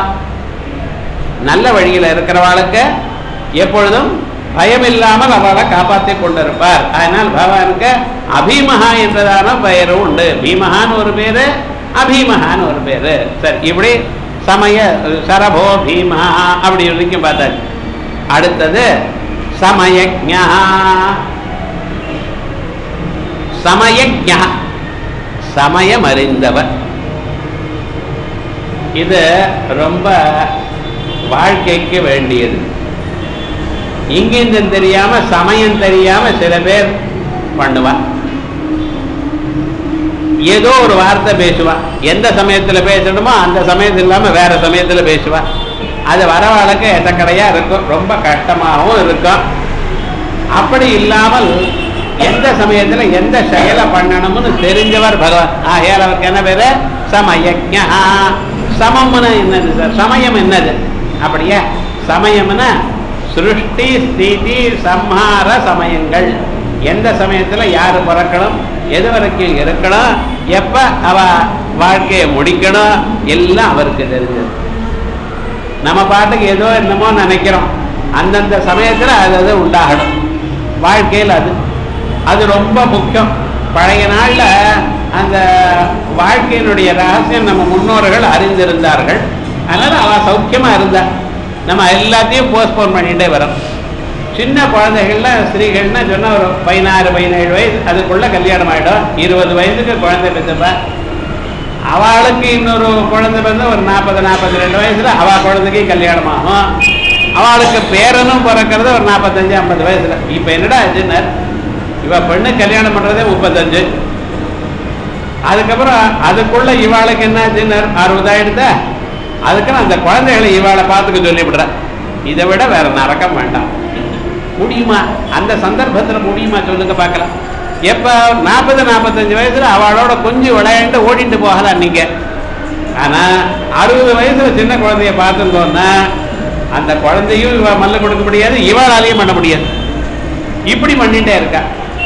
நல்ல வழியில இருக்கிறவாளுக்கு எப்பொழுதும் பயம் இல்லாமல் அவளை காப்பாற்றி கொண்டிருப்பார் அதனால் பகவானுக்கு அபீமகா என்றதான பெயரும் உண்டு பீமகான்னு ஒரு பேரு அபீமகான்னு ஒரு பேரு சரி இப்படி சமய சரபோ பீமா அப்படி வரைக்கும் பார்த்தாச்சு அடுத்தது சமயஜா சமயஜா சமயம் அறிந்தவர் இது ரொம்ப வாழ்க்கைக்கு வேண்டியது இங்கிருந்து தெரியாம சமயம் தெரியாம சில பேர் பண்ணுவா ஏதோ ஒரு வார்த்தை பேசுவா எந்த சமயத்துல பேசணுமோ அந்த சமயத்துல இல்லாம வேற சமயத்துல பேசுவா அது வரவாளுக்கு எட்டக்கடையா இருக்கும் ரொம்ப கஷ்டமாகவும் இருக்கும் அப்படி இல்லாமல் எந்த சமயத்துல எந்த செயலை பண்ணணும்னு தெரிஞ்சவர் பகவான் ஆகையால் அவருக்கு என்ன பேரு சமயஜா சமம்னு என்னது சார் சமயம் என்னது அப்படியா சமயம்னா சிருஷ்டி ஸ்திதி சம்ஹார சமயங்கள் எந்த சமயத்துல யாரு பிறக்கணும் எது வரைக்கும் இருக்கணும் எப்ப அவ வாழ்க்கையை முடிக்கணும் எல்லாம் அவருக்கு தெரிஞ்சது நம்ம பாட்டுக்கு ஏதோ என்னமோ நினைக்கிறோம் அந்தந்த சமயத்துல அது அது உண்டாகணும் வாழ்க்கையில் அது அது ரொம்ப முக்கியம் பழைய நாள்ல அந்த வாழ்க்கையினுடைய ரகசியம் நம்ம முன்னோர்கள் அறிந்திருந்தார்கள் அதனால அவ சௌக்கியமா இருந்தா நம்ம எல்லாத்தையும் போஸ்ட்போன் பண்ணிட்டே வரோம் சின்ன குழந்தைகள்ல ஸ்திரீகள்னா சொன்னா ஒரு பதினாறு பதினேழு வயசு அதுக்குள்ள கல்யாணம் ஆயிடும் இருபது வயசுக்கு குழந்தை பெற்றப்ப அவளுக்கு இன்னொரு குழந்தை பிறந்த ஒரு நாற்பது நாற்பத்தி ரெண்டு வயசுல அவ குழந்தைக்கு கல்யாணம் ஆகும் அவளுக்கு பேரனும் பிறக்கிறது ஒரு நாற்பத்தஞ்சு ஐம்பது வயசுல இப்ப என்னடா ஆச்சுன்னு இவ பெண்ணு கல்யாணம் பண்றதே முப்பத்தஞ்சு அதுக்கப்புறம் அதுக்குள்ள இவாளுக்கு என்ன ஆச்சுன்னு அறுபதாயிடுதா அதுக்கு அந்த குழந்தைகளை இவாளை பார்த்துக்க சொல்லிவிடுறேன் இதை விட வேற நரக்கம் வேண்டாம் முடியுமா அந்த சந்தர்ப்பத்துல முடியுமா சொல்லுங்க பார்க்கலாம் எப்ப நாற்பது நாற்பத்தஞ்சு வயசுல அவளோட கொஞ்சம் விளையாண்டு ஓடிட்டு போகலாம் நீங்க ஆனா அறுபது வயசுல சின்ன குழந்தைய பார்த்துருந்தோம்னா அந்த குழந்தையும் இவ மல்ல கொடுக்க முடியாது இவளாலையும் பண்ண முடியாது இப்படி பண்ணிட்டே இருக்கா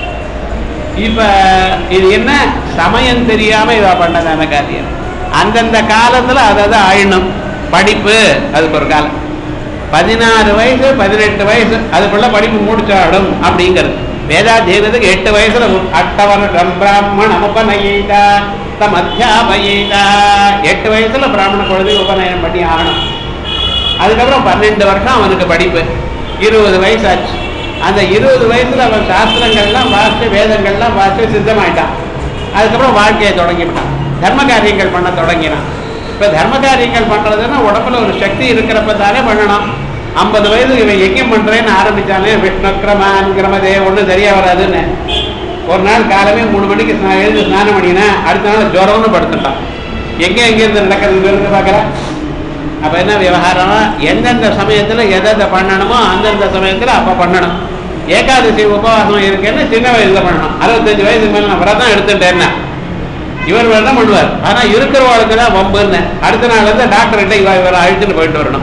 இப்ப இது என்ன சமயம் தெரியாம இவ பண்ணதான காரியம் அந்தந்த காலத்துல அதாவது ஆயிடணும் படிப்பு அதுக்கு ஒரு காலம் பதினாறு வயசு பதினெட்டு வயசு அதுக்குள்ள படிப்பு முடிச்சாடும் அப்படிங்கிறது வேதாத்தியனத்துக்கு எட்டு வயசுல அட்டவருடம் பிராமணம் உபநயிதா தம் அத்தியாபயிதா எட்டு வயசுல பிராமண குழந்தை உபநயனம் பண்ணி ஆகணும் அதுக்கப்புறம் பன்னெண்டு வருஷம் அவனுக்கு படிப்பு இருபது வயசு ஆச்சு அந்த இருபது வயசுல அவன் சாஸ்திரங்கள்லாம் வாசித்து வேதங்கள்லாம் வாசித்து சித்தமாயிட்டான் அதுக்கப்புறம் வாழ்க்கையை தொடங்கிவிட்டான் தர்ம காரியங்கள் பண்ண தொடங்கினான் இப்ப தர்ம காரியங்கள் பண்றதுன்னா உடம்புல ஒரு சக்தி இருக்கிறப்ப தானே பண்ணணும் ஐம்பது வயது இவன் யஜ்யம் பண்றேன்னு ஆரம்பிச்சானே விஷ்ணு கிரமான் கிரமதே ஒன்றும் சரியா வராதுன்னு ஒரு நாள் காலமே மூணு மணிக்கு ஸ்நா- எழுந்து ஸ்நானம் பண்ணினா அடுத்த நாள் ஜுரம்னு படுத்துட்டான் எங்க எங்க இருந்து நடக்கிறது இருந்து பார்க்கற அப்ப என்ன விவகாரம் எந்தெந்த சமயத்துல எதை எதை பண்ணணுமோ அந்தந்த சமயத்துல அப்ப பண்ணணும் ஏகாதசி உபவாசம் இருக்கேன்னு சின்ன வயசுல பண்ணணும் அறுபத்தஞ்சு வயசுக்கு மேல நான் விரதம் எடுத்துட்டேன்னா இவர் வேணா பண்ணுவார் ஆனா இருக்கிறவங்களுக்கு தான் வம்புன்னு அடுத்த நாள் இருந்து டாக்டர் கிட்ட இவ இவரை அழிச்சுட்டு போயிட்டு வரணும்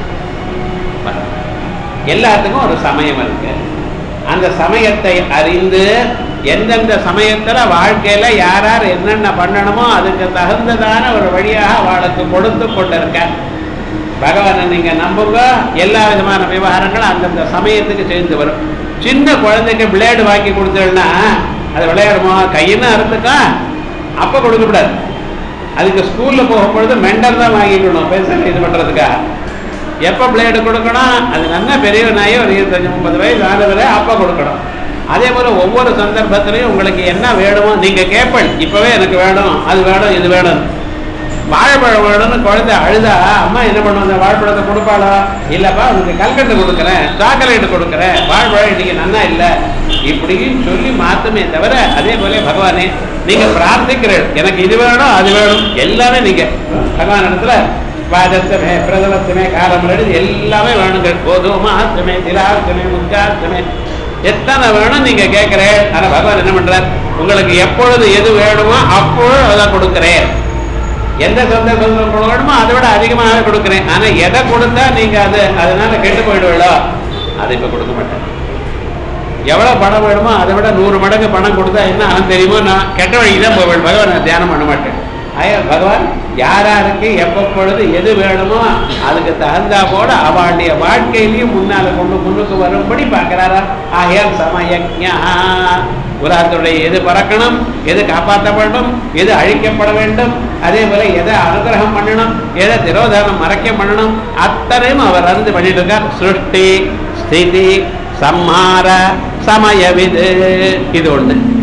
எல்லாத்துக்கும் ஒரு சமயம் இருக்கு அந்த சமயத்தை அறிந்து எந்தெந்த சமயத்துல வாழ்க்கையில யார் யார் என்னென்ன பண்ணணுமோ அதுக்கு தகுந்ததான ஒரு வழியாக அவளுக்கு கொடுத்து கொண்டிருக்க பகவானை நீங்க நம்புங்க எல்லா விதமான விவகாரங்களும் அந்தந்த சமயத்துக்கு சேர்ந்து வரும் சின்ன குழந்தைக்கு பிளேடு வாங்கி கொடுத்தோம்னா அது விளையாடுமா கையின்னு அறுத்துக்கா அப்ப கொடுக்கக்கூடாது அதுக்கு ஸ்கூல்ல போகும்பொழுது மெண்டர் தான் வாங்கிக்கணும் பென்சில் இது பண்றதுக்காக எப்போ பிளேடு கொடுக்கணும் அது நல்ல பெரியவனாயி ஒரு இருபத்தஞ்சு முப்பது வயசு ஆனதுல அப்போ கொடுக்கணும் அதே போல ஒவ்வொரு சந்தர்ப்பத்திலையும் உங்களுக்கு என்ன வேணுமோ நீங்க கேட்பேன் இப்பவே எனக்கு வேணும் அது வேணும் இது வேணும் வாழைப்பழம் வேணும்னு குழந்தை அழுதா அம்மா என்ன பண்ணுவாங்க வாழைப்பழத்தை கொடுப்பாளா இல்லப்பா உனக்கு கல்கண்டு கொடுக்குறேன் சாக்லேட் கொடுக்குறேன் வாழைப்பழம் இன்னைக்கு நன்னா இல்லை இப்படின்னு சொல்லி மாத்துமே தவிர அதே போல பகவானே நீங்க பிரார்த்திக்கிறீர்கள் எனக்கு இது வேணும் அது வேணும் எல்லாமே நீங்க பகவான் இடத்துல பாதத்தமே பிரதமத்தமே காலம் எழுதி எல்லாமே வேணுங்க கோதுமாத்தமே திராத்தமே முக்காத்தமே எத்தனை வேணும் நீங்க கேட்கிறேன் ஆனா பகவான் என்ன பண்றார் உங்களுக்கு எப்பொழுது எது வேணுமோ அப்பொழுது அதை கொடுக்கிறேன் எந்த சந்தர்ப்பத்தில் கொடுக்கணுமோ அதை விட அதிகமாகவே கொடுக்கிறேன் ஆனா எதை கொடுத்தா நீங்க அது அதனால கெட்டு போயிடுவீங்களோ அதை இப்ப கொடுக்க மாட்டேன் எவ்வளவு பணம் வேணுமோ அதை விட நூறு மடங்கு பணம் கொடுத்தா என்ன அவன் தெரியுமோ நான் கெட்ட வழி தான் போவேன் பகவான் நான் தியானம் பண்ண மாட்டேன் ஐயா பகவான் யார் யாருக்கு எப்ப பொழுது எது வேணுமோ அதுக்கு தகுந்தா போல அவளுடைய வாழ்க்கையிலையும் முன்னால கொண்டு முன்னுக்கு வரும்படி பார்க்கிறாரா ஆகையால் சமயஜா உலகத்துடைய எது பறக்கணும் எது காப்பாற்றப்படணும் எது அழிக்கப்பட வேண்டும் அதே போல எதை அனுகிரகம் பண்ணணும் எதை திரோதானம் மறைக்க பண்ணணும் அத்தனையும் அவர் அறிந்து பண்ணிட்டு இருக்கார் சிருஷ்டி ஸ்திதி சம்ஹார சமயவிது இது ஒண்ணு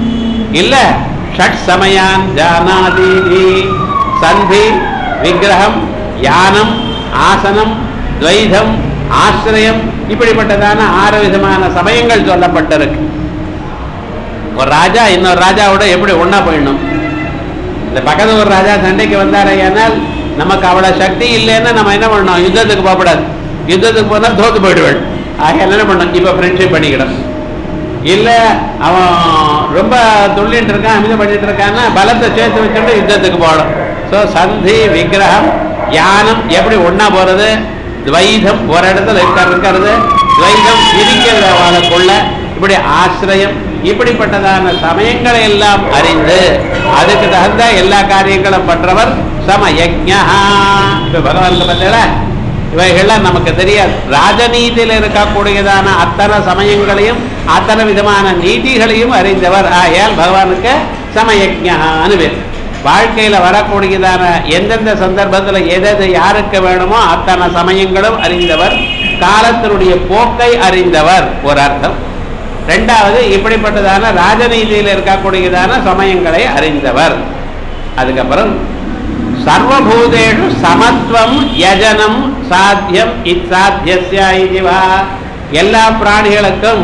இல்ல ஷட் சமயான் ஜானாதீதி சந்தி விக்கிரகம் யானம் ஆசனம் துவைதம் ஆசிரியம் இப்படிப்பட்டதான ஆறு விதமான சமயங்கள் சொல்லப்பட்டிருக்கு ஒரு ராஜா இன்னொரு ராஜாவோட எப்படி ஒண்ணா போயிடணும் இந்த பக்கத்து ஒரு ராஜா சண்டைக்கு வந்தாரு ஏனால் நமக்கு அவ்வளவு சக்தி இல்லைன்னா நம்ம என்ன பண்ணணும் யுத்தத்துக்கு போகக்கூடாது யுத்தத்துக்கு போனா தோத்து போயிடுவேன் ஆக என்ன பண்ணணும் இப்ப ஃப்ரெண்ட்ஷிப் பண்ணிக்கிடும் இல்ல அவன் ரொம்ப துள்ளிட்டு இருக்கான் அமிதம் பண்ணிட்டு இருக்கான்னா பலத்தை சேர்த்து வச்சுட்டு யுத்தத்துக்கு போகணும் ஸோ சந்தி விக்கிரகம் யானம் எப்படி ஒண்ணா போறது துவைதம் ஒரு இடத்துல இருக்க இருக்கிறது துவைதம் இருக்கிறத வாழக்குள்ள இப்படி ஆசிரியம் இப்படிப்பட்டதான சமயங்களை எல்லாம் அறிந்து அதுக்கு தகுந்த எல்லா காரியங்களும் பண்றவர் சமயஜா இப்ப பகவானுக்கு பார்த்தீங்களா இவைகள்லாம் நமக்கு தெரியாது ராஜநீதியில் இருக்கக்கூடியதான அத்தனை சமயங்களையும் அத்தனை விதமான நீதிகளையும் அறிந்தவர் ஆகையால் பகவானுக்கு சமயஜான்னு பேர் வாழ்க்கையில வரக்கூடியதான எந்தெந்த சந்தர்ப்பத்தில் எதெது யாருக்கு வேணுமோ அத்தனை சமயங்களும் அறிந்தவர் காலத்தினுடைய போக்கை அறிந்தவர் ஒரு அர்த்தம் ரெண்டாவது இப்படிப்பட்டதான ராஜநீதியில் இருக்கக்கூடியதான சமயங்களை அறிந்தவர் அதுக்கப்புறம் சர்வபூதேஷு சமத்துவம் யஜனம் சாத்தியம் இச்சாத்தியஸ்யா இதுவா எல்லா பிராணிகளுக்கும்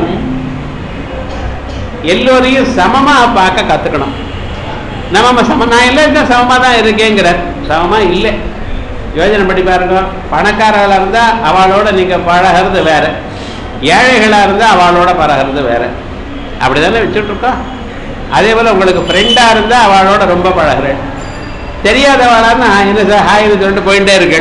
எல்லோரையும் சமமா பார்க்க கத்துக்கணும் நம்ம சம நான் இல்லை இந்த சமமா தான் இருக்கேங்கிற சமமா இல்லை யோஜனை பண்ணி பாருங்க பணக்காரர்களா இருந்தா அவளோட நீங்க பழகிறது வேற ஏழைகளா இருந்தா அவளோட பழகிறது வேற அப்படிதானே வச்சுட்டு இருக்கோம் அதே போல உங்களுக்கு ஃப்ரெண்டா இருந்தா அவளோட ரொம்ப பழகிறேன் தெரியாதவளான்னா என்ன சார் ஹாய்னு சொல்லிட்டு போயிட்டே இருக்கு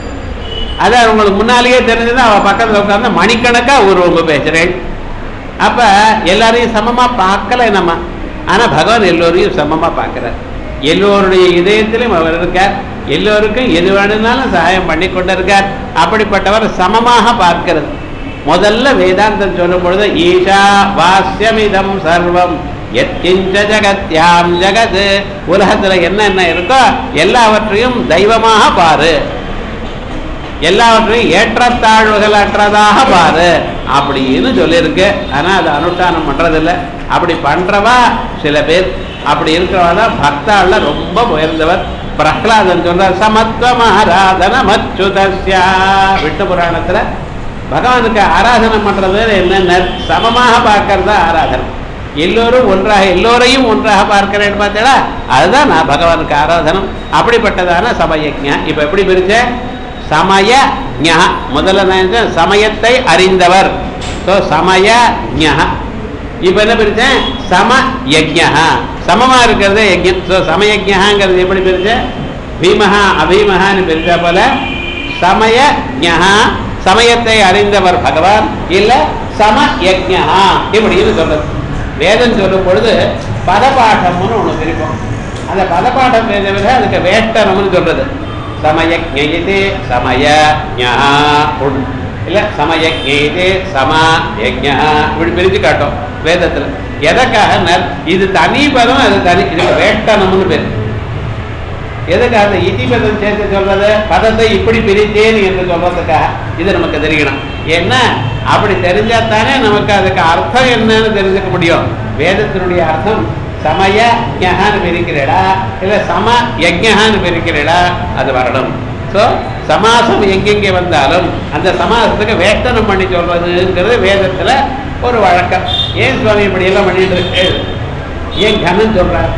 அதான் உங்களுக்கு முன்னாலேயே தெரிஞ்சதுன்னா அவள் பக்கத்தில் உட்காந்து மணிக்கணக்கா ஒரு ரொம்ப பேசுறேன் அப்ப எல்லாரையும் சமமா பார்க்கல நம்ம ஆனா பகவான் எல்லோரையும் சமமா பார்க்கிறார் எல்லோருடைய இதயத்திலும் அவர் இருக்கார் எல்லோருக்கும் எது வேணும்னாலும் சகாயம் பண்ணி கொண்டு இருக்கார் அப்படிப்பட்டவர் சமமாக பார்க்கிறது முதல்ல வேதாந்தம் சொல்லும் பொழுது ஈஷா வாஸ்யமிதம் சர்வம் எத்கிஞ்ச ஜகத்யாம் ஜகத் உலகத்துல என்னென்ன இருக்கோ எல்லாவற்றையும் தெய்வமாக பாரு எல்லாவற்றையும் ஏற்றத்தாழ்வுகள் அற்றதாக பாரு அப்படின்னு சொல்லியிருக்கு ஆனா அது அனுஷ்டானம் பண்றதில்ல அப்படி பண்றவா சில பேர் அப்படி இருக்கிறவா தான் பக்தாள்ல ரொம்ப உயர்ந்தவர் பிரகலாதன் சொல்றார் சமத்துவம் ஆராதன மச்சுதஸ்யா விஷ்ணு புராணத்துல பகவானுக்கு ஆராதனை பண்றது என்னென்ன சமமாக பார்க்கறதா ஆராதனை எல்லோரும் ஒன்றாக எல்லோரையும் ஒன்றாக பார்க்கிறேன்னு பார்த்தேடா அதுதான் நான் பகவானுக்கு ஆராதனம் அப்படிப்பட்டதான சமயஜா இப்ப எப்படி பிரிச்ச சமய ஞா முதல்ல நான் என்ன சமயத்தை அறிந்தவர் ஸோ சமய ஞா இப்ப என்ன பிரிச்சேன் சம யஜ்யா சமமா இருக்கிறது யஜ்யம் ஸோ சமயஜாங்கிறது எப்படி பிரிச்ச பீமஹா அபீமஹான்னு பிரிச்சா போல சமய ஞா சமயத்தை அறிந்தவர் பகவான் இல்ல சம யஜ்யா இப்படின்னு சொல்றது வேதம் சொல்லும் பொழுது பதபாட்டம்னு ஒண்ணு பிரிப்போம் அந்த பதபாட்டம் வேத விட அதுக்கு வேட்டனம்னு சொல்றது சமயஜ்ஞயதே சமய ஞா ஒண்ணு இல்ல சமயஜ்ஞயதே சம யஜ்ஞா இப்படி பிரிச்சு காட்டும் வேதத்துல எதற்காக நர்- இது தனி பதம் அது தனி இதுக்கு வேட்டனம்னு பேரு எதுக்கு அந்த இதி பதம் சேர்த்து சொல்றது பதத்தை இப்படி பிரித்தேன் என்று சொல்றதுக்காக இது நமக்கு தெரியணும் ஏன்னா அப்படி தெரிஞ்சா தானே நமக்கு அதுக்கு அர்த்தம் என்னன்னு தெரிஞ்சுக்க முடியும் வேதத்தினுடைய அர்த்தம் சமய யஜ்ஞான்னு பிரிக்கிறடா இல்ல சம யஜ்ஞான்னு பிரிக்கிறடா அது வரணும் ஸோ சமாசம் எங்கெங்கே வந்தாலும் அந்த சமாசத்துக்கு வேட்டனம் பண்ணி சொல்றதுங்கிறது வேதத்துல ஒரு வழக்கம் ஏன் சுவாமி இப்படி எல்லாம் பண்ணிட்டு இருக்கு ஏன் கனம் சொல்றார்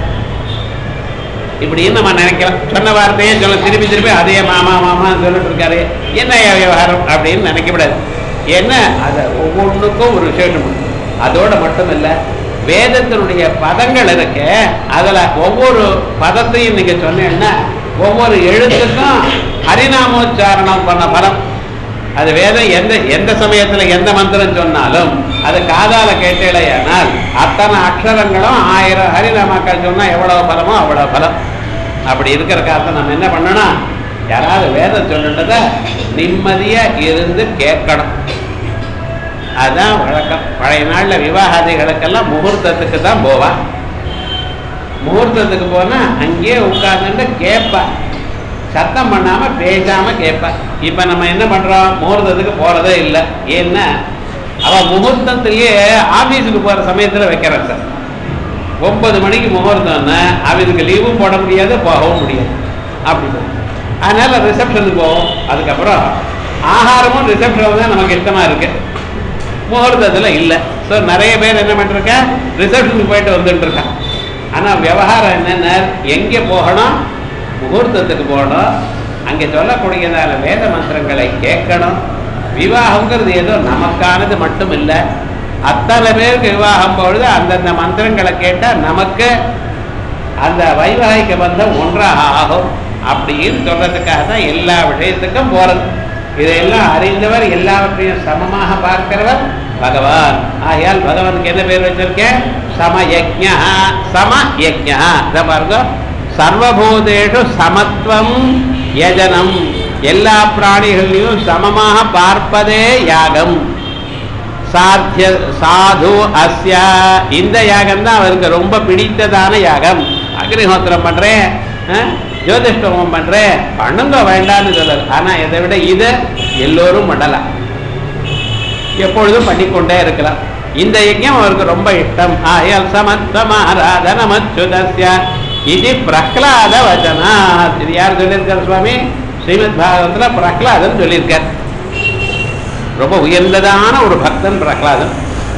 இப்படின்னு நம்ம நினைக்கலாம் சொன்ன வார்த்தையே சொல்ல திருப்பி திருப்பி அதே மாமா மாமான்னு சொல்லிட்டு இருக்காரு என்ன விவகாரம் அப்படின்னு நினைக்கக்கூடாது என்ன அது ஒவ்வொன்றுக்கும் ஒரு விசேஷம் உண்டு. அதோட மட்டும் இல்ல வேதத்தினுடைய பதங்கள் இருக்கு அதுல ஒவ்வொரு பதத்தையும் நீங்க சொன்னீங்கன்னா ஒவ்வொரு எழுத்துக்கும் ஹரிநாமோச்சாரணம் பண்ண பலம் அது வேதம் எந்த எந்த சமயத்துல எந்த மந்திரம் சொன்னாலும் அது காதால கேட்டேலையானால் அத்தனை அக்ஷரங்களும் ஆயிரம் ஹரிநாமாக்கள் சொன்னா எவ்வளவு பலமோ அவ்வளவு பலம் அப்படி இருக்கிற காலத்தை நம்ம என்ன பண்ணணும் யாராவது வேதம் சொல்லிட்டத நிம்மதியா இருந்து கேட்கணும் அதுதான் வழக்கம் பழைய நாள்ல விவாகாதிகளுக்கெல்லாம் முகூர்த்தத்துக்கு தான் போவா முகூர்த்தத்துக்கு போனா அங்கேயே உட்கார்ந்துட்டு கேட்பா சத்தம் பண்ணாம பேசாம கேட்பா இப்ப நம்ம என்ன பண்றோம் முகூர்த்தத்துக்கு போறதே இல்லை ஏன்னா அவ முகூர்த்தத்திலேயே ஆபீஸுக்கு போற சமயத்துல வைக்கிறான் சார் ஒன்பது மணிக்கு முகூர்த்தம்னா அவருக்கு லீவும் போட முடியாது போகவும் முடியாது அப்படி தான். அதனால ரிசப்ஷனுக்கு போவோம் அதுக்கப்புறம் ஆகாரமும் ரிசப்ஷன் தான் நமக்கு இஷ்டமா இருக்கு முகூர்த்தத்தில் இல்லை ஸோ நிறைய பேர் என்ன பண்ணிருக்க ரிசப்ஷனுக்கு போயிட்டு வந்துட்டு இருக்கான் ஆனால் விவகாரம் என்னென்ன எங்கே போகணும் முகூர்த்தத்துக்கு போகணும் அங்கே சொல்லக்கூடியதான வேத மந்திரங்களை கேட்கணும் விவாகங்கிறது ஏதோ நமக்கானது மட்டும் இல்லை அத்தனை பேருக்கு விவாகம் பொழுது அந்தந்த மந்திரங்களை கேட்டால் நமக்கு அந்த வைவாகிக்க பந்தம் ஒன்றாக ஆகும் அப்படின்னு சொல்றதுக்காக தான் எல்லா விஷயத்துக்கும் போறது இதையெல்லாம் அறிந்தவர் எல்லாவற்றையும் சமமாக பார்க்கிறவர் பகவான் ஆகையால் பகவானுக்கு என்ன பேர் வச்சிருக்கேன் சமயஜா சமயஜா இதை பாருங்க சர்வபூதேஷு சமத்துவம் யஜனம் எல்லா பிராணிகளையும் சமமாக பார்ப்பதே யாகம் சாத்திய சாது அஸ்யா இந்த யாகம் தான் அவருக்கு ரொம்ப பிடித்ததான யாகம் அக்னிஹோத்திரம் பண்றேன் அஹ், ஜோதிஷ்டோமம் பண்றேன் பண்ணுங்க வேண்டாம்னு சொல்லல ஆனா இதை விட இதை எல்லோரும் பண்ணலாம் எப்பொழுதும் பண்ணிக்கொண்டே இருக்கலாம் இந்த யஜ்யம் அவருக்கு ரொம்ப இஷ்டம் ஆயல் சமத்வமாராதனமச்சுதஸ்ய இது பிரஹ்லாத வச்சனா இது யார் சொல்லியிருக்கார் சுவாமி ஸ்ரீமத் பாகவத்துல பிரஹ்லாதன் சொல்லியிருக்கார் ரொம்ப உயர்ந்ததான ஒரு பக்தன் பிரகலாதன்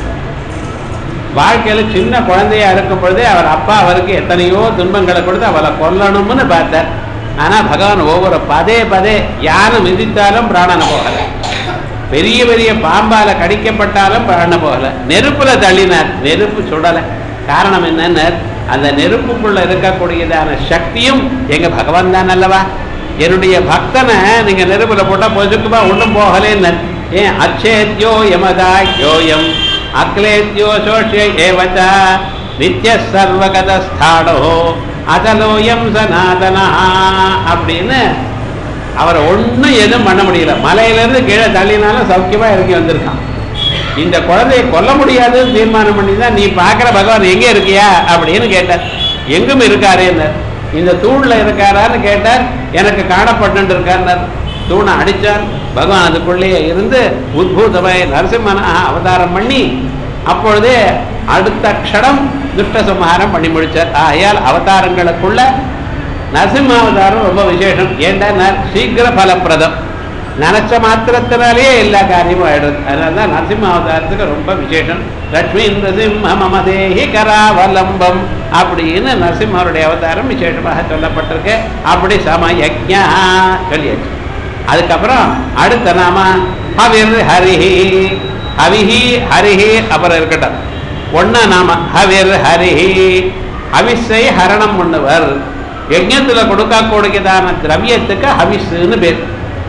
வாழ்க்கையில சின்ன குழந்தையா இருக்கும் பொழுதே அவர் அப்பா அவருக்கு எத்தனையோ துன்பங்களை கொடுத்து அவளை கொல்லணும்னு பார்த்தார் ஆனா பகவான் ஒவ்வொரு பதே பதே யானை மிதித்தாலும் பிராணனை போகல பெரிய பெரிய பாம்பால கடிக்கப்பட்டாலும் பிராண போகல நெருப்புல தள்ளினார் நெருப்பு சுடலை காரணம் என்னன்னு அந்த நெருப்புக்குள்ள இருக்கக்கூடியதான சக்தியும் எங்க பகவான் தான் அல்லவா என்னுடைய பக்தனை நீங்க நெருப்புல போட்டா பொசுக்குமா ஒண்ணும் போகலேன்னு ஏன் அச்சேத்யோ யமதாயோயம் அக்லேத்யோ சோஷ்ய ஏவச்ச நித்ய சர்வகதஸ்தாடோ அதலோயம் சனாதனா அப்படின்னு அவரை ஒண்ணும் எதுவும் பண்ண முடியல மலையிலிருந்து கீழே தள்ளினாலும் சௌக்கியமா இறங்கி வந்திருக்கான் இந்த குழந்தையை கொல்ல முடியாதுன்னு தீர்மானம் பண்ணி தான் நீ பார்க்குற பகவான் எங்க இருக்கியா அப்படின்னு கேட்டார் எங்கும் இருக்காரேன்னு இந்த தூண்ல இருக்காரான்னு கேட்டார் எனக்கு காணப்பட்டு இருக்கார் தூணை அடிச்சார் பகவான் அதுக்குள்ளேயே இருந்து உத்பூதமாய் நரசிம்மனா அவதாரம் பண்ணி அப்பொழுதே அடுத்த க்ஷணம் துஷ்ட சம்ஹாரம் பண்ணி முடிச்சார் ஆகையால் அவதாரங்களுக்குள்ள நரசிம்ம அவதாரம் ரொம்ப விசேஷம் ஏன்டா சீக்கிர பலப்பிரதம் நினைச்ச மாத்திரத்தினாலேயே எல்லா காரியமும் ஆயிடுது அதனால தான் நரசிம்ம அவதாரத்துக்கு ரொம்ப விசேஷம் லட்சுமி நரசிம்ம மமதேஹி கராவலம்பம் அப்படின்னு நரசிம்மருடைய அவதாரம் விசேஷமாக சொல்லப்பட்டிருக்கு அப்படி சம யஜ்ஞா சொல்லியாச்சு அதுக்கப்புறம் அடுத்த நாம ஹவிர் ஹரிஹி ஹவிஹி ஹரிஹி அப்புறம் இருக்கட்டும் ஒன்னா நாம ஹவிர் ஹரிஹி ஹவிஸை ஹரணம் பண்ணுவர் யஜ்ஞத்துல கொடுக்கக்கூடியதான திரவியத்துக்கு ஹவிஸ்ன்னு பேர்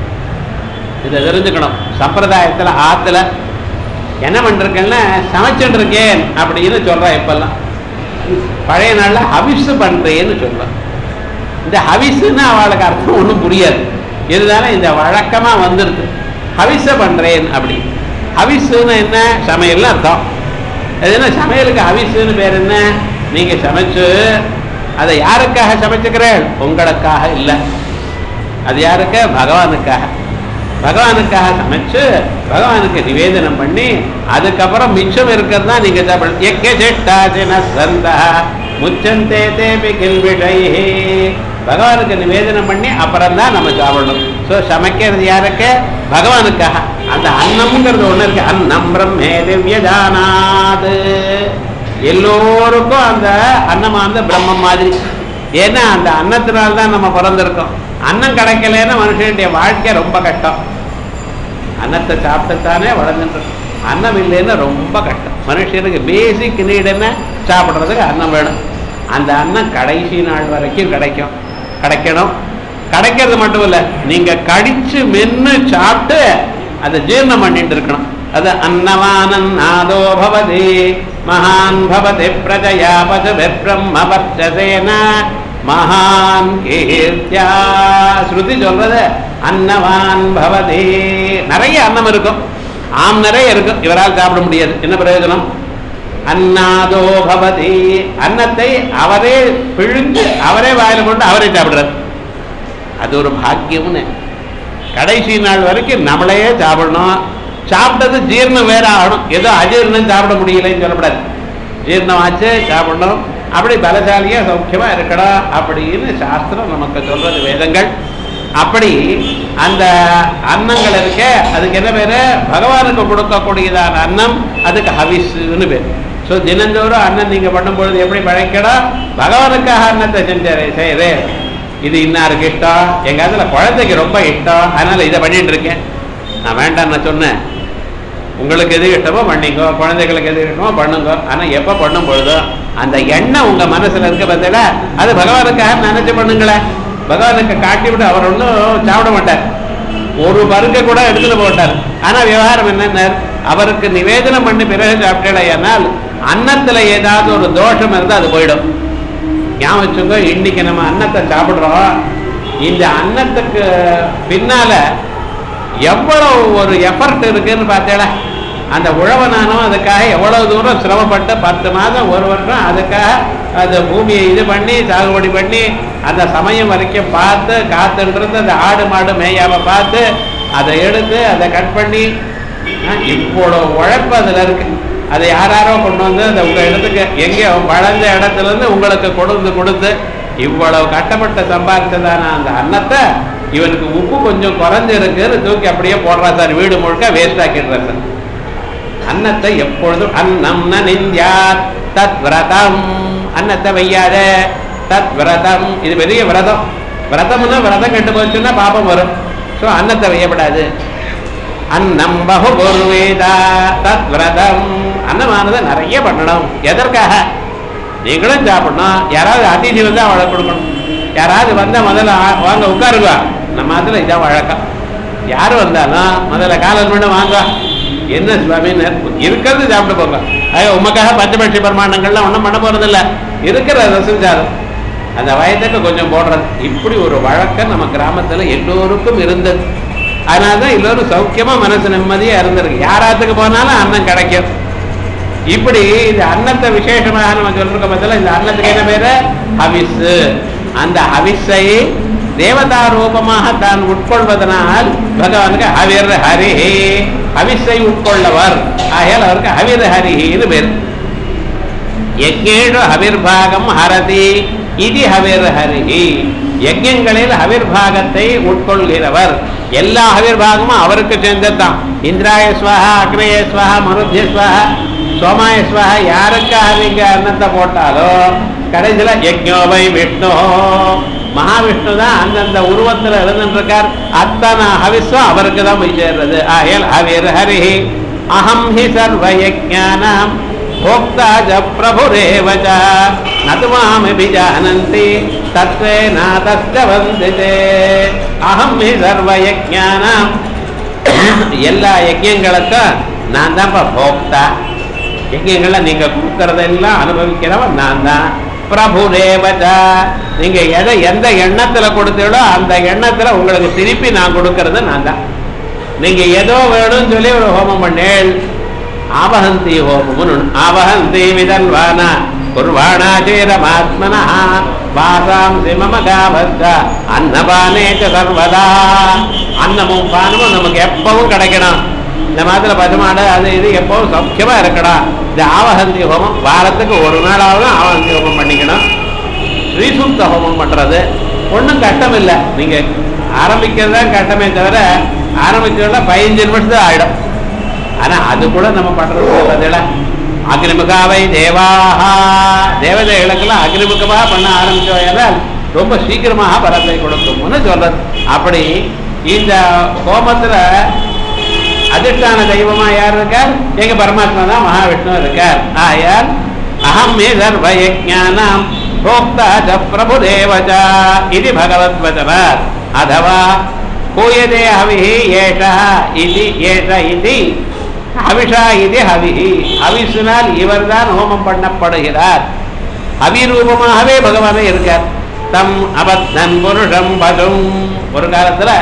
இதை தெரிஞ்சுக்கணும் சம்பிரதாயத்துல ஆத்துல என்ன பண்றேன்னா சமைச்சுட்டு இருக்கேன் அப்படின்னு சொல்றா இப்பெல்லாம் பழைய நாள்ல ஹவிஸ் பண்றேன்னு சொல்றான் இந்த ஹவிஸ்ன்னு அவளுக்கு அர்த்தம் ஒன்றும் புரியாது இருந்தாலும் இந்த வழக்கமா வந்துருது ஹவிஸ பண்றேன் அப்படி ஹவிஸ்ன்னு என்ன சமையல்னு அர்த்தம் அது என்ன சமையலுக்கு ஹவிஸ்ன்னு பேர் என்ன நீங்க சமைச்சு அதை யாருக்காக சமைச்சுக்கிறேன் உங்களுக்காக இல்லை அது யாருக்கு பகவானுக்காக பகவானுக்காக சமைச்சு பகவானுக்கு நிவேதனம் பண்ணி அதுக்கப்புறம் மிச்சம் இருக்கிறது தான் நீங்க சாப்பிடணும் எக்க செட்டாசின சந்தா முச்சந்தே தேபி கில்விஷை பகவானுக்கு நிவேதனம் பண்ணி அப்புறம் தான் நம்ம சாப்பிடணும் ஸோ சமைக்கிறது யாருக்கு பகவானுக்காக அந்த அன்னம்ங்கிறது ஒண்ணு இருக்கு அன்னம் பிரம்மே திவ்யஜானாது எல்லோருக்கும் அந்த அன்னமானது பிரம்மம் மாதிரி ஏன்னா அந்த அன்னத்தினால தான் நம்ம பிறந்திருக்கோம் அன்னம் கிடைக்கலன்னா மனுஷனுடைய வாழ்க்கை ரொம்ப கஷ்டம் அன்னத்தை சாப்பிட்டுத்தானே வளர்ந்துட்டு அன்னம் இல்லைன்னா ரொம்ப கஷ்டம் மனுஷனுக்கு பேசிக் நீட் என்ன சாப்பிட்றதுக்கு அன்னம் வேணும் அந்த அன்னம் கடைசி நாள் வரைக்கும் கிடைக்கும் கிடைக்கணும் கிடைக்கிறது மட்டும் இல்லை நீங்க கடிச்சு மென்னு சாப்பிட்டு அதை ஜீரணம் பண்ணிட்டு இருக்கணும் அது அன்னவானன் நாதோ பவதி மகான் பவதி பிரஜயா பசுபி பிரம்ம மகான் கீர்த்தியா ஸ்ருதி சொல்றது அன்னவான் பவதி நிறைய அன்னம் இருக்கும் ஆம் நிறைய இருக்கும் இவரால் சாப்பிட முடியாது என்ன பிரயோஜனம் அன்னாதோ பவதி அன்னத்தை அவரே பிழிஞ்சு அவரே வாயில கொண்டு அவரே சாப்பிடுறார் அது ஒரு பாக்கியம்னு கடைசி நாள் வரைக்கும் நம்மளையே சாப்பிடணும் சாப்பிட்டது ஜீரணம் வேற ஆகணும் ஏதோ அஜீர்ணம் சாப்பிட முடியலைன்னு சொல்லக்கூடாது ஜீரணம் ஆச்சு சாப்பிடணும் அப்படி பலசாலியா சௌக்கியமா இருக்கணும் அப்படின்னு சாஸ்திரம் நமக்கு சொல்றது வேதங்கள் அப்படி அந்த அன்னங்கள் இருக்க அதுக்கு என்ன பேரு பகவானுக்கு கொடுக்கக்கூடியதான அன்னம் அதுக்கு ஹவிஸ்ன்னு பேர் ஸோ தினந்தோறும் அன்னம் நீங்க பண்ணும்பொழுது எப்படி பழைக்கணும் பகவானுக்காக அன்னத்தை செஞ்சு செய்யறேன் இது இன்னாருக்கு இஷ்டம் எங்க அதுல குழந்தைக்கு ரொம்ப இஷ்டம் அதனால இதை பண்ணிட்டு இருக்கேன் நான் வேண்டாம் நான் சொன்னேன் உங்களுக்கு எது இஷ்டமோ பண்ணிக்கோ குழந்தைகளுக்கு எது இஷ்டமோ பண்ணுங்க ஆனா எப்ப பண்ணும் பொழுதும் அந்த எண்ணம் உங்க மனசுல இருக்க பார்த்தீங்களா அது பகவானுக்காக நினைச்சு பண்ணுங்களேன் பகவானுக்கு காட்டி விட்டு அவர் ஒன்றும் சாப்பிட மாட்டார் ஒரு பருக்க கூட எடுத்துட்டு போட்டார் ஆனா விவகாரம் என்னன்னா அவருக்கு நிவேதனம் பண்ணி பிறகு சாப்பிட்டேனால் அன்னத்துல ஏதாவது ஒரு தோஷம் இருந்தா அது போயிடும் ஞாபகம் வச்சுங்க இன்னைக்கு நம்ம அன்னத்தை சாப்பிடுறோம் இந்த அன்னத்துக்கு பின்னால எவ்வளவு ஒரு எஃபர்ட் இருக்குன்னு பார்த்தேடா அந்த உழவனானும் அதுக்காக எவ்வளவு தூரம் சிரமப்பட்டு பத்து மாதம் ஒரு வருஷம் அதுக்காக அந்த பூமியை இது பண்ணி சாகுபடி பண்ணி அந்த சமயம் வரைக்கும் பார்த்து காத்துன்றது அந்த ஆடு மாடு மேயாம பார்த்து அதை எடுத்து அதை கட் பண்ணி அஹ், இவ்வளவு உழைப்பு அதுல இருக்கு அதை யாராரோ கொண்டு வந்து அந்த உங்க இடத்துக்கு எங்கே வளர்ந்த இடத்துல இருந்து உங்களுக்கு கொண்டு கொடுத்து இவ்வளவு கட்டப்பட்ட சம்பாதிச்சதான அந்த அன்னத்தை இவனுக்கு உப்பு கொஞ்சம் குறைஞ்சிருக்குன்னு தூக்கி அப்படியே போடுறா சார் வீடு முழுக்க வேஸ்ட் ஆக்கிடுறா சார் அன்னத்தை எப்பொழுதும் அன்னம் ந நிந்தியாத் தத் விரதம் அன்னத்தை வையாத தத் விரதம் இது பெரிய விரதம் விரதம்னா விரதம் கெட்டு போச்சுன்னா பாபம் வரும் ஸோ அன்னத்தை வையப்படாது அன்னம் பகுபூர்வேதா தத் விரதம் அன்னமானதை நிறைய பண்ணணும் எதற்காக நீங்களும் சாப்பிடணும் யாராவது அதிதி வந்தா அவளை கொடுக்கணும் யாராவது வந்தா முதல்ல ஆ- வாங்க உட்காருங்க நம்ம அதுல இதான் வழக்கம் யார் வந்தாலும் முதல்ல காலல் மணி வாங்க என்ன சுவாமின்னு இருக்கிறது சாப்பிட்டு போங்க ஐயோ உமக்காக பஞ்சபட்சி பிரமாணங்கள்லாம் ஒன்றும் பண்ண போறதில்ல இருக்கிற ரசம் சாதம் அந்த வயதுக்கு கொஞ்சம் போடுறது இப்படி ஒரு வழக்கம் நம்ம கிராமத்துல எல்லோருக்கும் இருந்தது அதனால தான் எல்லோரும் சௌக்கியமா மனசு நிம்மதியா இருந்திருக்கு யாராத்துக்கு போனாலும் அன்னம் கிடைக்கும் இப்படி இந்த அன்னத்தை விசேஷமாக நம்ம சொல்றோம் பதில இந்த அன்னத்துக்கு என்ன பேரு ஹவிஸ் அந்த ஹவிஸை தேவதா ரூபமாக தான் உட்கொள்வதனால் பகவானுக்கு ஹவிர் ஹரிஹி ஹவிஸை உட்கொள்ளவர் ஆகையால் அவருக்கு ஹவிர் ஹரிஹின்னு பேர் யஜ்ஞேஷு ஹவிர்பாகம் ஹரதி இது ஹவிர் ஹரிஹி யஜ்ஞங்களில் ஹவிர்பாகத்தை உட்கொள்கிறவர் எல்லா ஹவிர்பாகமும் அவருக்கு சேர்ந்ததுதான் இந்திராய ஸ்வஹா அக்னேய ஸ்வஹா மருத்திய ஸ்வஹா சோமாய ஸ்வஹா யாருக்காக நீங்க அன்னத்தை போட்டாலோ கடைசியில யஜ்ஞோவை விஷ்ணு மகாவிஷ்ணு தான் அந்தந்த உருவத்துல இருந்துருக்கார் அத்தனை ஹவிஸும் அவருக்கு தான் போய் சேர்றது ஆகையால் ஹவிர் ஹரிஹி அகம் ஹி சர்வ யஜ்ஞானாம் भोक्ता च प्रभुरेव च न तु मामभिजानन्ति तत्त्वे नातश्च वन्दिते அகம் ஹி சர்வ யஜ்ஞானம் எல்லா யஜ்யங்களுக்கும் நான் தான்ப்பா போக்தா யஜ்யங்களை நீங்க கொடுக்கறதெல்லாம் அனுபவிக்கிறவன் நான் தான் பிரபு தேவதா நீங்க எதை எந்த எண்ணத்துல கொடுத்தீங்களோ அந்த எண்ணத்துல உங்களுக்கு திருப்பி நான் கொடுக்கறது நான் தான் நீங்க ஏதோ வேணும்னு சொல்லி ஒரு ஹோமம் பண்ணேள் ஆவஹந்தி ஹோமமுன்னு ஆவஹந்தி விதன்வான குர்வாணாச்சேரமாத்மனா வாசாம் சிமமகாபத்த அன்னபானே ச சர்வதா அன்னமும் பானமும் நமக்கு எப்பவும் கிடைக்கணும் இந்த மாதிரி பசுமாடு அது இது எப்பவும் சௌக்கியமா இருக்கணும் இந்த ஆவஹந்தி ஹோமம் வாரத்துக்கு ஒரு நாளாவது ஆவஹந்தி ஹோமம் பண்ணிக்கணும் ஸ்ரீசுத்த ஹோமம் பண்றது ஒன்றும் கஷ்டம் இல்லை நீங்க ஆரம்பிக்கிறது தான் கஷ்டமே தவிர ஆரம்பிச்சோம்னா பதினஞ்சு நிமிஷம் ஆயிடும் ஆனா அது கூட நம்ம பண்றது பதில அக்னிமுகாவை தேவாஹா தேவதைகளுக்கெல்லாம் அக்னிமுகமாக பண்ண ஆரம்பிச்சோம் ரொம்ப சீக்கிரமாக பலத்தை கொடுக்கும்னு சொல்றது அப்படி இந்த ஹோமத்துல அதிஷ்டான தெய்வமா யார் இருக்கார் எங்க பரமாத்மா தான் மகாவிஷ்ணு இருக்கார் ஆயால் அகம் மே சர்வ யஜ்ஞானாம் प्रोक्ता च प्रभुदेव च इति भगवद्वचनात् अथवा पूयते हविः एषः इति एष इति ஹவிஷா இது ஹவிஹி ஹவிசினால் இவர்தான் ஹோமம் பண்ணப்படுகிறார் அவிரூபமாகவே பகவானே இருக்கார் தம் அபத்தன் புருஷம் பதும் ஒரு காலத்துல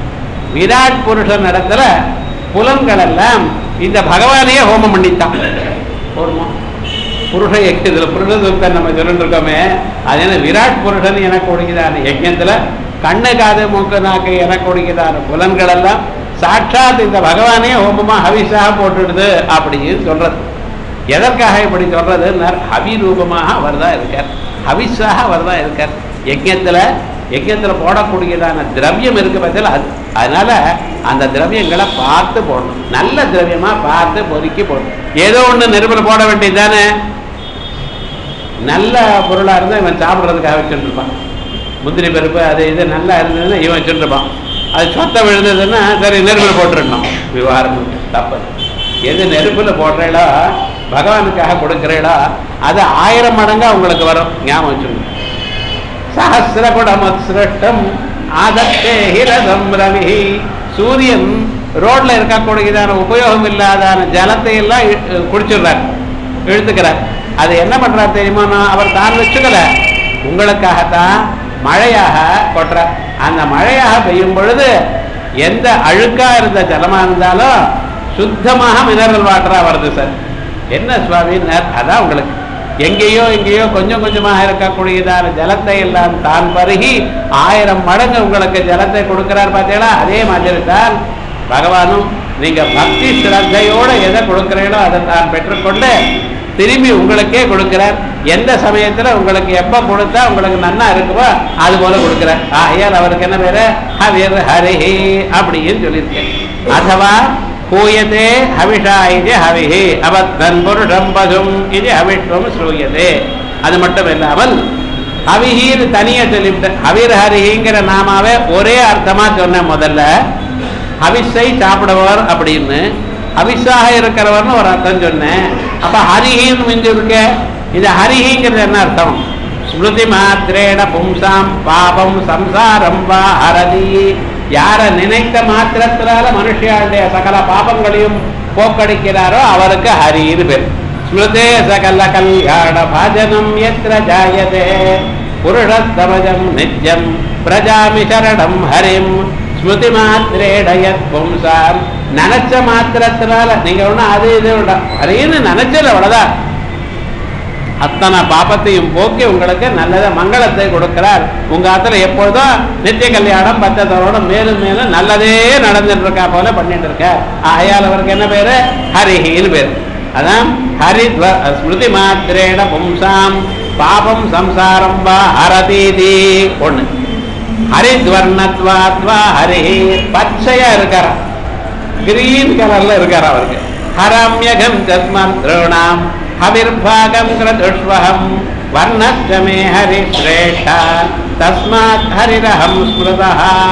விராட் புருஷன் இடத்துல புலன்கள் எல்லாம் இந்த பகவானையே ஹோமம் பண்ணித்தான் போருமா புருஷ யஜ்யத்துல புருஷ சுத்தம் நம்ம சொல்லிட்டு இருக்கோமே அது என்ன விராட் புருஷன் எனக்கு கொடுக்கிறான யஜ்யத்துல கண்ணு காது மூக்கு நாக்கு எனக்கு கொடுக்கிறான புலன்கள் எல்லாம் சாட்சாத் இந்த பகவானே ஹோமமா ஹவிஷாக போட்டுடுது அப்படின்னு சொல்றது எதற்காக இப்படி சொல்றதுன்னார் ஹவி ரூபமாக அவர் தான் இருக்கார் ஹவிஸாக அவர் தான் இருக்கார் யஜ்யத்துல யஜ்யத்துல போடக்கூடியதான திரவியம் இருக்கு பார்த்தீங்களா அது அதனால அந்த திரவியங்களை பார்த்து போடணும் நல்ல திரவியமா பார்த்து பொறுக்கி போடணும் ஏதோ ஒண்ணு நெருப்பில் போட வேண்டியது தானே நல்ல பொருளா இருந்தா இவன் சாப்பிட்றதுக்காக வச்சுட்டு இருப்பான் முந்திரி பருப்பு அது இது நல்லா இருந்ததுன்னா இவன் வச்சுட்டு இருப்பான் அது சொத்தை விழுந்ததுன்னா சரி நெருப்பில் போட்டுருந்தோம் விவகாரம் தப்பு எது நெருப்பில் போடுறீங்களோ பகவானுக்காக கொடுக்குறீங்களோ அது ஆயிரம் மடங்கா உங்களுக்கு வரும் ஞாபகம் வச்சுக்கோங்க சஹசிரகுடமத் சிரஷ்டம் ஆதத்தே ஹிரதம் ரவி சூரியன் ரோட்ல இருக்கக்கூடியதான உபயோகம் இல்லாதான ஜலத்தை எல்லாம் இ- குடிச்சிடுறார் இழுத்துக்கிறார் அது என்ன பண்றார் தெரியுமா நான் அவர் தான் வச்சுக்கல உங்களுக்காகத்தான் மழையாக கொட்டுறார் அந்த மழையாக பெய்யும் பொழுது எந்த அழுக்கா இருந்த ஜலமா இருந்தாலும் சுத்தமாக மினரல் வாட்டரா வருது சார் என்ன சுவாமின்னார் அதான் உங்களுக்கு எங்கேயோ எங்கேயோ கொஞ்சம் கொஞ்சமாக இருக்கக்கூடியதான ஜலத்தை எல்லாம் தான் பருகி ஆயிரம் மடங்கு உங்களுக்கு ஜலத்தை கொடுக்கிறார் பார்த்தீங்களா அதே மாதிரி தான் பகவானும் நீங்க பக்தி சிரத்தையோட எதை கொடுக்கிறீங்களோ அதை தான் பெற்றுக்கொண்டு திரும்பி உங்களுக்கே கொடுக்கிறார் எந்த சமயத்துல உங்களுக்கு எப்ப கொடுத்தா உங்களுக்கு நன்னா இருக்குமோ அது போல கொடுக்கிறார் ஆகையால் அவருக்கு என்ன பேரு ஹவிர் ஹரிஹி அப்படின்னு சொல்லியிருக்கேன் அதுவா பூயதே ஹவிஷா இது ஹவிஹி அவத்தன் புருஷம் பசும் இது ஹவிஷ்வம் ஸ்ரூயதே அது மட்டும் இல்லாமல் ஹவிஹின்னு தனியா சொல்லிவிட்டு ஹவிர் ஹரிஹிங்கிற நாமாவே ஒரே அர்த்தமா சொன்னேன் முதல்ல ஹவிஸை சாப்பிடுவார் அப்படின்னு ஹவிஸாக இருக்கிறவர்னு ஒரு அர்த்தம் சொன்னேன் அப்ப ஹரிஹின்னு மிஞ்சி இருக்க இந்த ஹரிஹிங்கிறது என்ன அர்த்தம் ஸ்மிருதி மாத்திரேட பும்சாம் பாபம் சம்சாரம் வா ஹரதி யார நினைத்த மாத்திரத்தினால மனுஷியாளுடைய சகல பாபங்களையும் போக்கடிக்கிறாரோ அவருக்கு ஹரின்னு பேர் ஸ்மிருதே சகல கல்யாண பாஜனம் எத்திர ஜாயதே புருஷத்தமஜம் நித்யம் பிரஜாமி சரணம் ஹரிம் ஸ்மிருதி மாத்திரேடயத் பும்சாம் நினைச்ச மாத்திரத்தினால நீங்க ஒண்ணு அது இது விட ஹரின்னு நினைச்சல அவ்வளவுதான் அத்தனை பாபத்தையும் போக்கி உங்களுக்கு நல்லத மங்களத்தை கொடுக்கிறார் உங்க ஆத்துல எப்பொழுதும் நித்திய கல்யாணம் பத்தத்தோட மேலும் மேலும் நல்லதே நடந்துட்டு இருக்கா போல பண்ணிட்டு இருக்க ஆயால் அவருக்கு என்ன பேரு ஹரிஹின்னு பேரு அதான் ஹரி ஸ்மிருதி மாத்திரேட பும்சாம் பாபம் சம்சாரம் வா ஹரதீதி ஒண்ணு ஹரித்வர்ணத்வாத்வா ஹரிஹி பச்சையா இருக்காரா கிரீன் கலர்ல இருக்கார் அவருக்கு ஹரம்யகம் தஸ்மத்ருணாம் ஹவிர்பாகம் கிரதுஷ்வஹம் வர்ணஸ்டமே ஹரி ஸ்ரேஷ்டா தஸ்மாத் ஹரிரஹம் ஸ்மிருதா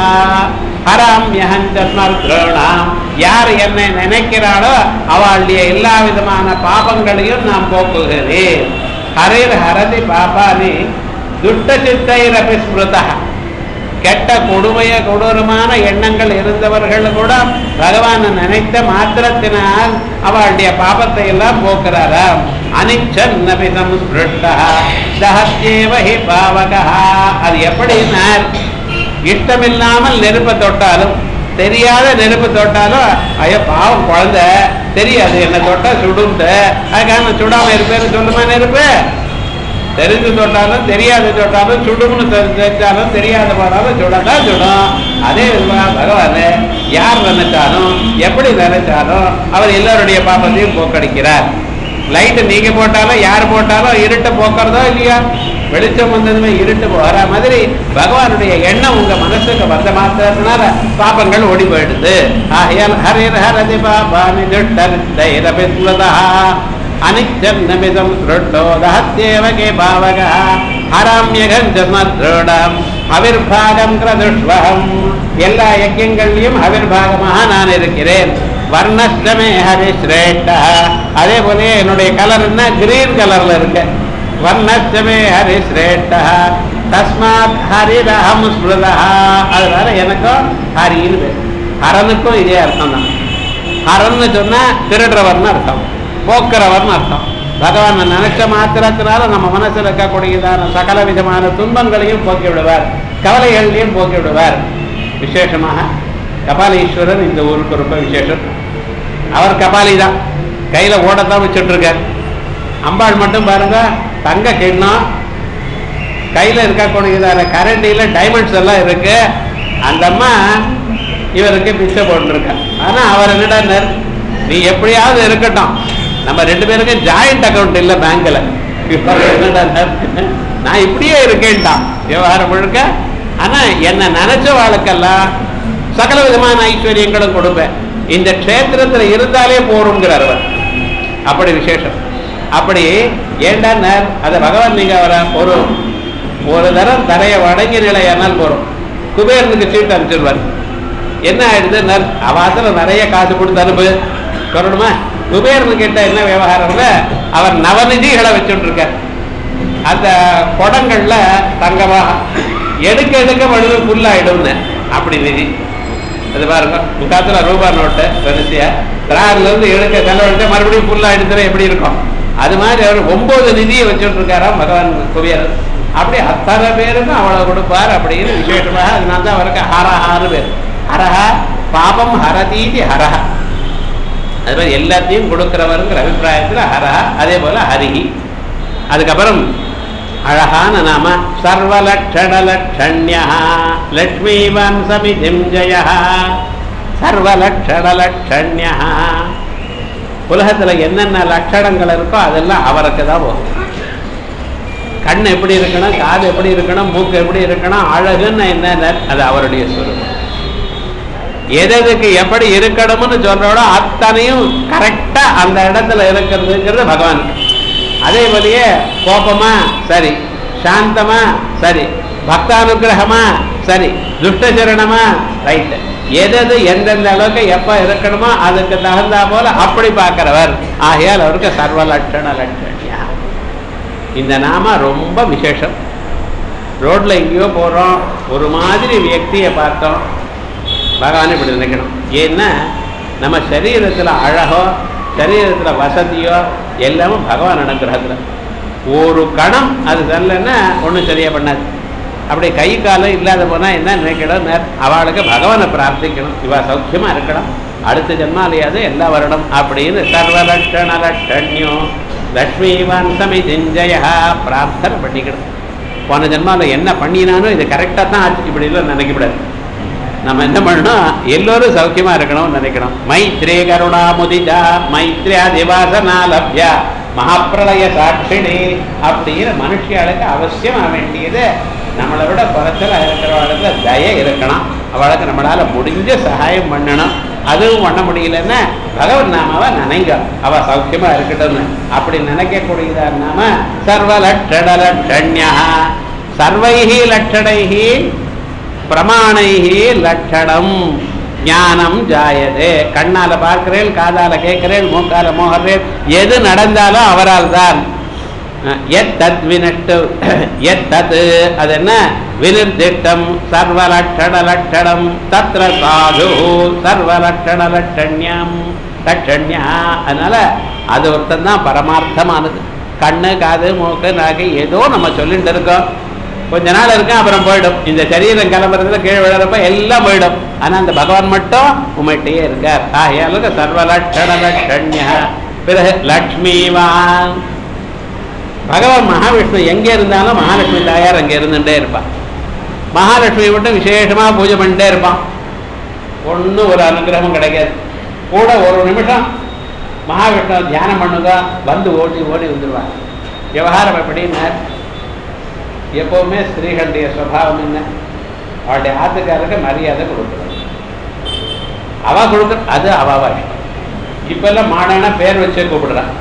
ஹராம்யகம் தஸ்மத்ருணாம் யார் என்னை நினைக்கிறாளோ அவளுடைய எல்லா விதமான பாபங்களையும் நான் போக்குகிறேன் ஹரிர் ஹரதி பாபானி துட்ட சித்தைரபி ஸ்மிருதா கெட்ட கொடுமைய கொடூரமான எண்ணங்கள் இருந்தவர்கள் கூட பகவானை நினைத்த மாத்திரத்தினால் அவளுடைய பாபத்தை எல்லாம் போக்குறாராம் அனிச்சன்னபி சம்ஸ்பிருஷ்டா தஹத்யேவ ஹி பாவகா அது எப்படின்னா இஷ்டமில்லாமல் நெருப்பை தொட்டாலும் தெரியாத நெருப்பு தொட்டாலும் ஐயோ பாவம் குழந்தை தெரியாது என்ன தொட்டா சுடுன்ட்டு அதுக்காக சுடாம இருப்பேன்னு சொல்லுமா நெருப்பு தெரிஞ்சு தொட்டாலும் தெரியாத தொட்டாலும் சுடும்னு தெ- தெரிஞ்சாலும் தெரியாத போனாலும் சுடதான் சுடும் அதே விதமா பகவான் யார் நினைச்சாலும் எப்படி நினைச்சாலும் அவர் எல்லாருடைய பாப்பத்தையும் போக்கடிக்கிறார் லைட்டு நீங்க போட்டாலும் யார் போட்டாலும் இருட்டை போக்குறதோ இல்லையா வெளிச்சம் வந்ததுமே இருட்டு போகிற மாதிரி பகவானுடைய எண்ணம் உங்க மனசுக்கு வந்த மாத்திரத்தினால பாப்பங்கள் ஓடி போயிடுது ஆகையால் ஹரிர் ஹரதி பாபானி துட்டா அனிச்சன்னமிதம் ஸ்ருட்டோ தஹத்யேவ கே பாவக ஹராமியகம் ஜமத்ருடம் அவிர்பாகம் கிரதுஷ்வகம் எல்லா யஜ்யங்கள்லையும் அவிர்பாகமாக நான் இருக்கிறேன் வர்ணஸ்டமே ஹரி ஸ்ரேஷ்டா அதே போல என்னுடைய கலர் என்ன கிரீன் கலர்ல இருக்கு வர்ணஸ்டமே ஹரி ஸ்ரேஷ்டா தஸ்மாத் ஹரிரஹம் ஸ்மிருதா அதனால எனக்கும் ஹரின்னு பேர் ஹரனுக்கும் இதே அர்த்தம் தான் ஹரன்னு சொன்னா திருடுறவர்னு அர்த்தம் போக்குறவர்னு அர்த்தம் பகவான் நினைச்ச மாத்திரத்தினால நம்ம மனசுல இருக்கக்கூடியதான சகல விதமான துன்பங்களையும் போக்கி விடுவார் கவலைகளையும் போக்கி விடுவார் விசேஷமாக கபாலீஸ்வரர் இந்த ஊருக்கு ரொம்ப விசேஷம் அவர் கபாலி தான் கையில ஓடத்தான் வச்சுட்டு இருக்கார் அம்பாள் மட்டும் பாருங்க தங்க கிண்ணம் கையில இருக்கக்கூடியதான கரண்டியில டைமண்ட்ஸ் எல்லாம் இருக்கு அந்த அம்மா இவருக்கு பிச்சை போட்டுருக்க ஆனா அவர் என்னடா நீ எப்படியாவது இருக்கட்டும் நம்ம ரெண்டு பேருக்கும் ஜாயிண்ட் அக்கவுண்ட் இல்ல பேங்க்ல நான் இப்படியே இருக்கேன்டான் விவகாரம் முழுக்க ஆனா என்ன நினைச்ச வாழ்க்கெல்லாம் சகல விதமான ஐஸ்வர்யங்களும் கொடுப்பேன் இந்த க்ஷேத்திரத்துல இருந்தாலே போருங்கிறார் அவர் அப்படி விசேஷம் அப்படி ஏண்டா அத பகவான் நீங்க அவரை ஒரு ஒரு தரம் தரைய வடங்கி நிலையானால் போறோம் குபேரனுக்கு சீட்டு அனுப்பிச்சிருவார் என்ன ஆயிடுது நர் அவாசல நிறைய காசு கொடுத்து அனுப்பு சொல்லணுமா குபேரனு கேட்ட என்ன விவகாரம்ல அவர் நவநிதிகளை வச்சுட்டு இருக்கார் அந்த குடங்கள்ல தங்கமா எடுக்க எடுக்க வலுவு புல்லாயிடும்னு அப்படி நிதி அது பாருங்க முக்காத்துல ரூபாய் நோட்டு வரிசையா திராறுல இருந்து எடுக்க செலவழிச்சா மறுபடியும் ஃபுல்லா எடுத்துற எப்படி இருக்கும் அது மாதிரி அவர் ஒன்பது நிதியை வச்சுட்டு இருக்காராம் பகவான் குபேரன் அப்படி அத்தனை பேருக்கும் அவ்வளவு கொடுப்பார் அப்படின்னு விசேஷமாக அதனால தான் அவருக்கு ஹரஹான்னு பேர் ஹரஹா பாபம் ஹரதீதி ஹரஹா அது மாதிரி எல்லாத்தையும் கொடுக்கிறவருங்கிற அபிப்பிராயத்துல ஹரஹா அதே போல ஹரிஹி அதுக்கப்புறம் அழகான நாம சர்வலட்சண லட்சண்யா லட்சுமி வம்சமிதிம் ஜய சர்வலட்சண லட்சண்யா உலகத்துல என்னென்ன லட்சணங்கள் இருக்கோ அதெல்லாம் அவருக்கு தான் போகும் கண் எப்படி இருக்கணும் காது எப்படி இருக்கணும் மூக்கு எப்படி இருக்கணும் அழகுன்னு என்ன அது அவருடைய சுரூபம் எதுக்கு எப்படி இருக்கணும்னு சொல்றோடோ அத்தனையும் கரெக்டா அந்த இடத்துல இருக்கிறதுங்கிறது பகவானுக்கு அதே போலயே கோபமா சரி சாந்தமா சரி பக்தானுகிரகமா சரி துஷ்டச்சரணமா ரைட்டு எது எந்தெந்த அளவுக்கு எப்ப இருக்கணுமோ அதுக்கு தகுந்தா போல அப்படி பார்க்கிறவர் ஆகையால் அவருக்கு சர்வ லட்சண லட்சணியா இந்த நாம ரொம்ப விசேஷம் ரோட்ல எங்கேயோ போறோம் ஒரு மாதிரி வியக்தியை பார்த்தோம் பகவான் இப்படி நினைக்கணும் ஏன்னா நம்ம சரீரத்துல அழகோ சரீரத்துல வசதியோ எல்லாமே பகவான் அனுகிரகத்துல ஒரு கணம் அது சரியில்லைன்னா ஒன்றும் சரியா பண்ணாது அப்படியே கை காலம் இல்லாத போனா என்ன நினைக்கணும் அவளுக்கு பகவானை பிரார்த்திக்கணும் இவ சௌக்கியமா இருக்கணும் அடுத்த ஜென்மாலையாவது எல்லா வரணும் அப்படின்னு சர்வலட்சண லட்சண்யோ லக்ஷ்மிவான் சமிதிஞ்சயா பிரார்த்தனை பண்ணிக்கணும் போன ஜென்மால என்ன பண்ணினாலும் இது கரெக்டாக தான் ஆச்சு இப்படி இல்லை நினைக்கப்படாது நம்ம என்ன பண்ணணும் எல்லோரும் சௌக்கியமா இருக்கணும்னு நினைக்கணும் மைத்ரே கருணா முதிஜா மைத்ரியா திவாசனா லப்யா மகாப்பிரளய சாட்சிணி அப்படின்னு மனுஷியாளுக்கு அவசியமா வேண்டியது நம்மளை விட குறைச்சலா இருக்கிறவளுக்கு தய இருக்கணும் அவளுக்கு நம்மளால முடிஞ்ச சகாயம் பண்ணணும் அதுவும் பண்ண முடியலன்னா பகவன் நாமாவை நினைங்க அவ சௌக்கியமா இருக்கட்டும்னு அப்படி நினைக்கக்கூடியதா நாம சர்வ லட்சண லட்சண்யா சர்வைஹி லட்சணைஹி பிரமாணைஹி லட்சணம் ஞானம் ஜாயதே கண்ணால பார்க்கிறேன் காதால கேட்கிறேன் மூக்கால மோகறேன் எது நடந்தாலும் அவரால் தான் எத் தத் வினட்டு எத் தத் அது என்ன வினிர்திஷ்டம் சர்வலட்சண லட்சணம் தத்ர சாது சர்வலட்சண லட்சண்யம் லட்சண்யா அதனால அது ஒருத்தன் தான் பரமார்த்தமானது கண்ணு காது மூக்கு நாக்கு ஏதோ நம்ம சொல்லிட்டு இருக்கோம் கொஞ்ச நாள் இருக்கும் அப்புறம் போயிடும் இந்த சரீரம் கிளம்புறதுல கீழே விழுறப்ப எல்லாம் போயிடும் ஆனா அந்த பகவான் மட்டும் உமைட்டையே இருக்கார் ஆகையாளுக்கு சர்வலட்சண லட்சண்யா பிறகு லக்ஷ்மிவான் பகவான் மகாவிஷ்ணு எங்க இருந்தாலும் மகாலட்சுமி தாயார் அங்க இருந்துட்டே இருப்பான் மகாலட்சுமி மட்டும் விசேஷமா பூஜை பண்ணிட்டே இருப்பான் ஒன்றும் ஒரு அனுகிரகமும் கிடைக்காது கூட ஒரு நிமிஷம் மகாவிஷ்ணு தியானம் பண்ணுங்க வந்து ஓடி ஓடி வந்துடுவாங்க விவகாரம் எப்படின்னா எப்பவுமே ஸ்திரீகளுடைய சுவாவம் என்ன அவளுடைய ஆத்துக்காரருக்கு மரியாதை கொடுக்கணும் அவ கொடுக்க அது அவாவா இஷ்டம் இப்ப எல்லாம் மாடான பேர் வச்சே கூப்பிடுறான்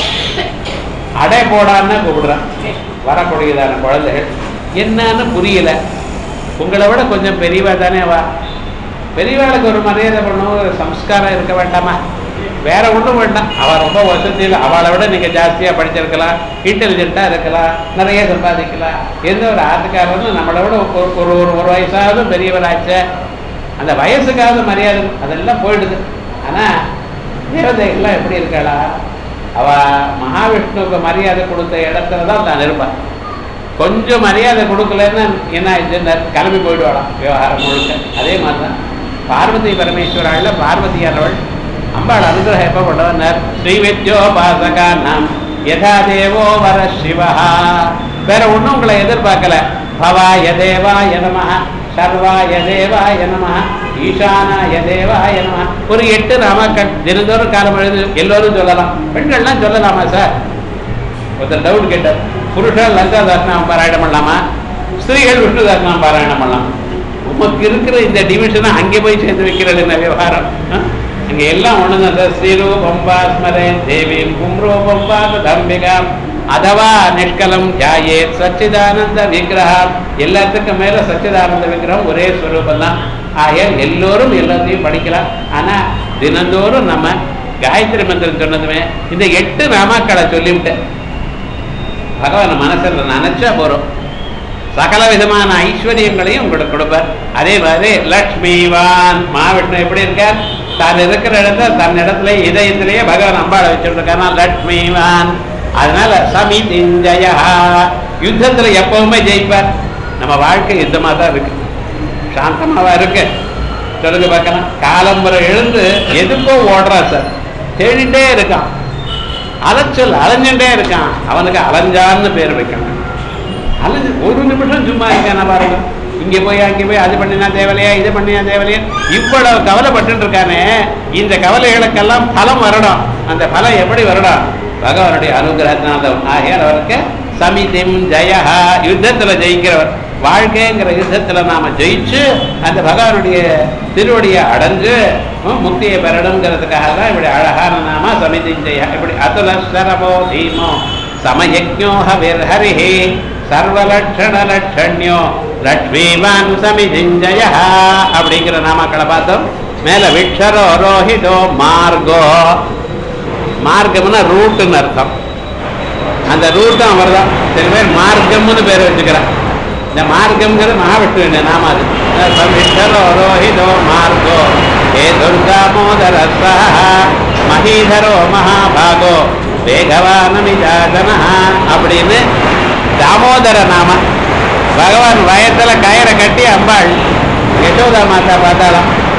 அடை போடான்னு கூப்பிடுறான் வரக்கூடியதான குழந்தைகள் என்னன்னு புரியல உங்களை விட கொஞ்சம் பெரியவா தானே அவ பெரியவாளுக்கு ஒரு மரியாதை பண்ணணும் ஒரு சம்ஸ்காரம் இருக்க வேண்டாமா வேற ஒன்றும் வேண்டாம் அவள் ரொம்ப வசதியில் அவளை விட நீங்க ஜாஸ்தியா படிச்சிருக்கலாம் இன்டெலிஜென்ட்டா இருக்கலாம் நிறைய சம்பாதிக்கலாம் எந்த ஒரு ஆத்துக்காரரும் நம்மளை விட ஒரு ஒரு ஒரு ஒரு வயசாவது பெரியவராச்ச அந்த வயசுக்காவது மரியாதை அதெல்லாம் போயிடுது ஆனா தேவதைகள்லாம் எப்படி இருக்காளா அவ மகாவிஷ்ணுவுக்கு மரியாதை கொடுத்த இடத்துல தான் தான் இருப்பான் கொஞ்சம் மரியாதை கொடுக்கலன்னு என்ன ஆயிடுச்சு கிளம்பி போயிடுவாளாம் விவகாரம் முழுக்க அதே மாதிரி தான் பார்வதி பரமேஸ்வரால பார்வதியானவள் அம்பாள் அனுகிரகம் எப்ப பண்ணுவார் ஸ்ரீவித்யோ பாசகா நாம் யதா தேவோ வர சிவா வேற ஒண்ணும் உங்களை எதிர்பார்க்கல பவாய தேவாய நம சர்வாய தேவாய நம ஈசானாய தேவாய நம ஒரு எட்டு நாமக்கள் தினந்தோறும் காலம் எழுது எல்லோரும் சொல்லலாம் பெண்கள்லாம் சொல்லலாமா சார் ஒருத்தர் டவுட் கேட்டார் புருஷன் லலிதா தாசனம் பாராயணம் பண்ணலாமா ஸ்திரீகள் விஷ்ணு தாசனம் பாராயணம் பண்ணலாம் உமக்கு இருக்கிற இந்த டிவிஷனை அங்கே போய் சேர்த்து வைக்கிறது என்ன விவகாரம் ஆ? அங்க எல்லாம் ஒண்ணுதான் சார் ஸ்ரீரூபம் வா ஸ்மரே தேவீம் பும்ரூபம் வா தம்பிகாம் அதவா நிஷ்கலம் தியாயே சச்சிதானந்த விக்கிரகம் எல்லாத்துக்கும் மேல சச்சிதானந்த விக்கிரகம் ஒரே ஸ்வரூபம் தான் ஆகையால் எல்லோரும் எல்லாத்தையும் படிக்கலாம் ஆனா தினந்தோறும் நம்ம காயத்ரி மந்திரம் சொன்னதுமே இந்த எட்டு நாமாக்களை சொல்லிவிட்டேன் பகவான் மனசுல நினைச்சா போறோம் சகல விதமான ஐஸ்வர்யங்களையும் உங்களுக்கு கொடுப்பார் அதே மாதிரி லக்ஷ்மிவான் மாவிஷ்ணு எப்படி இருக்கார் தான் இருக்கிற இடத்துல தன் இடத்துல இதயத்திலேயே பகவான் அம்பாளை வச்சுருக்காருனா லக்ஷ்மிவான் அதனால சமிதிஞ்சயா யுத்தத்துல எப்பவுமே ஜெயிப்பார் நம்ம வாழ்க்கை யுத்தமா தான் இருக்கு சாந்தமாவா இருக்கு சொல்லுங்க பார்க்கலாம் காலம்புரை எழுந்து எதுக்கோ ஓடுறா சார் தேடிட்டே இருக்கான் அலைச்சல் அலைஞ்சுட்டே இருக்கான் அவனுக்கு அலைஞ்சான்னு பேர் வைக்கணும் அல்லது ஒரு நிமிஷம் சும்மா இருக்கான பாருங்க இங்க போய் அங்கே போய் அது பண்ணினா தேவலையா இது பண்ணினா தேவலையா இவ்வளவு கவலைப்பட்டு இருக்கானே இந்த கவலைகளுக்கெல்லாம் பலம் வரணும் அந்த பலம் எப்படி வரணும் பகவானுடைய அனுகிரகத்தினால ஆகையால் அவருக்கு சமிதிம் ஜெயஹா யுத்தத்துல ஜெயிக்கிறவர் வாழ்க்கைங்கிற யுத்தத்துல நாம ஜெயிச்சு அந்த பகவானுடைய திருவடியை அடைஞ்சு ஹம், முக்தியை பெறணுங்கிறதுக்காக தான் இப்படி அழகான நாம சமிதிம் ஜெய இப்படி அதுல சரபோ தீமோ சமயஜோஹ விர்ஹரிஹி சர்வலட்சண லட்சண்யோ லட்சுமிவான் சமிதிஞ்சய அப்படிங்கிற நாமக்களை பார்த்தோம் மேல விக்ஷரோ ரோஹிதோ மார்கோ மார்க்கம்னா ரூட்டுன்னு அர்த்தம் அந்த ரூட்டும் அவர் தான் சில பேர் மார்க்கம்னு பேர் வச்சுக்கிறான் இந்த மார்க்கம்ங்கிறது மகாவிஷ்ணு நாம அது விக்ஷரோ ரோஹிதோ மார்கோ ஹே துர்காமோதர மகீதரோ மகாபாகோ வேகவானமிஜாதன அப்படின்னு தாமோதர நாம பகவான் வயத்துல கயிறை கட்டி அம்பாள் யசோதா மாதா பார்த்தாலாம்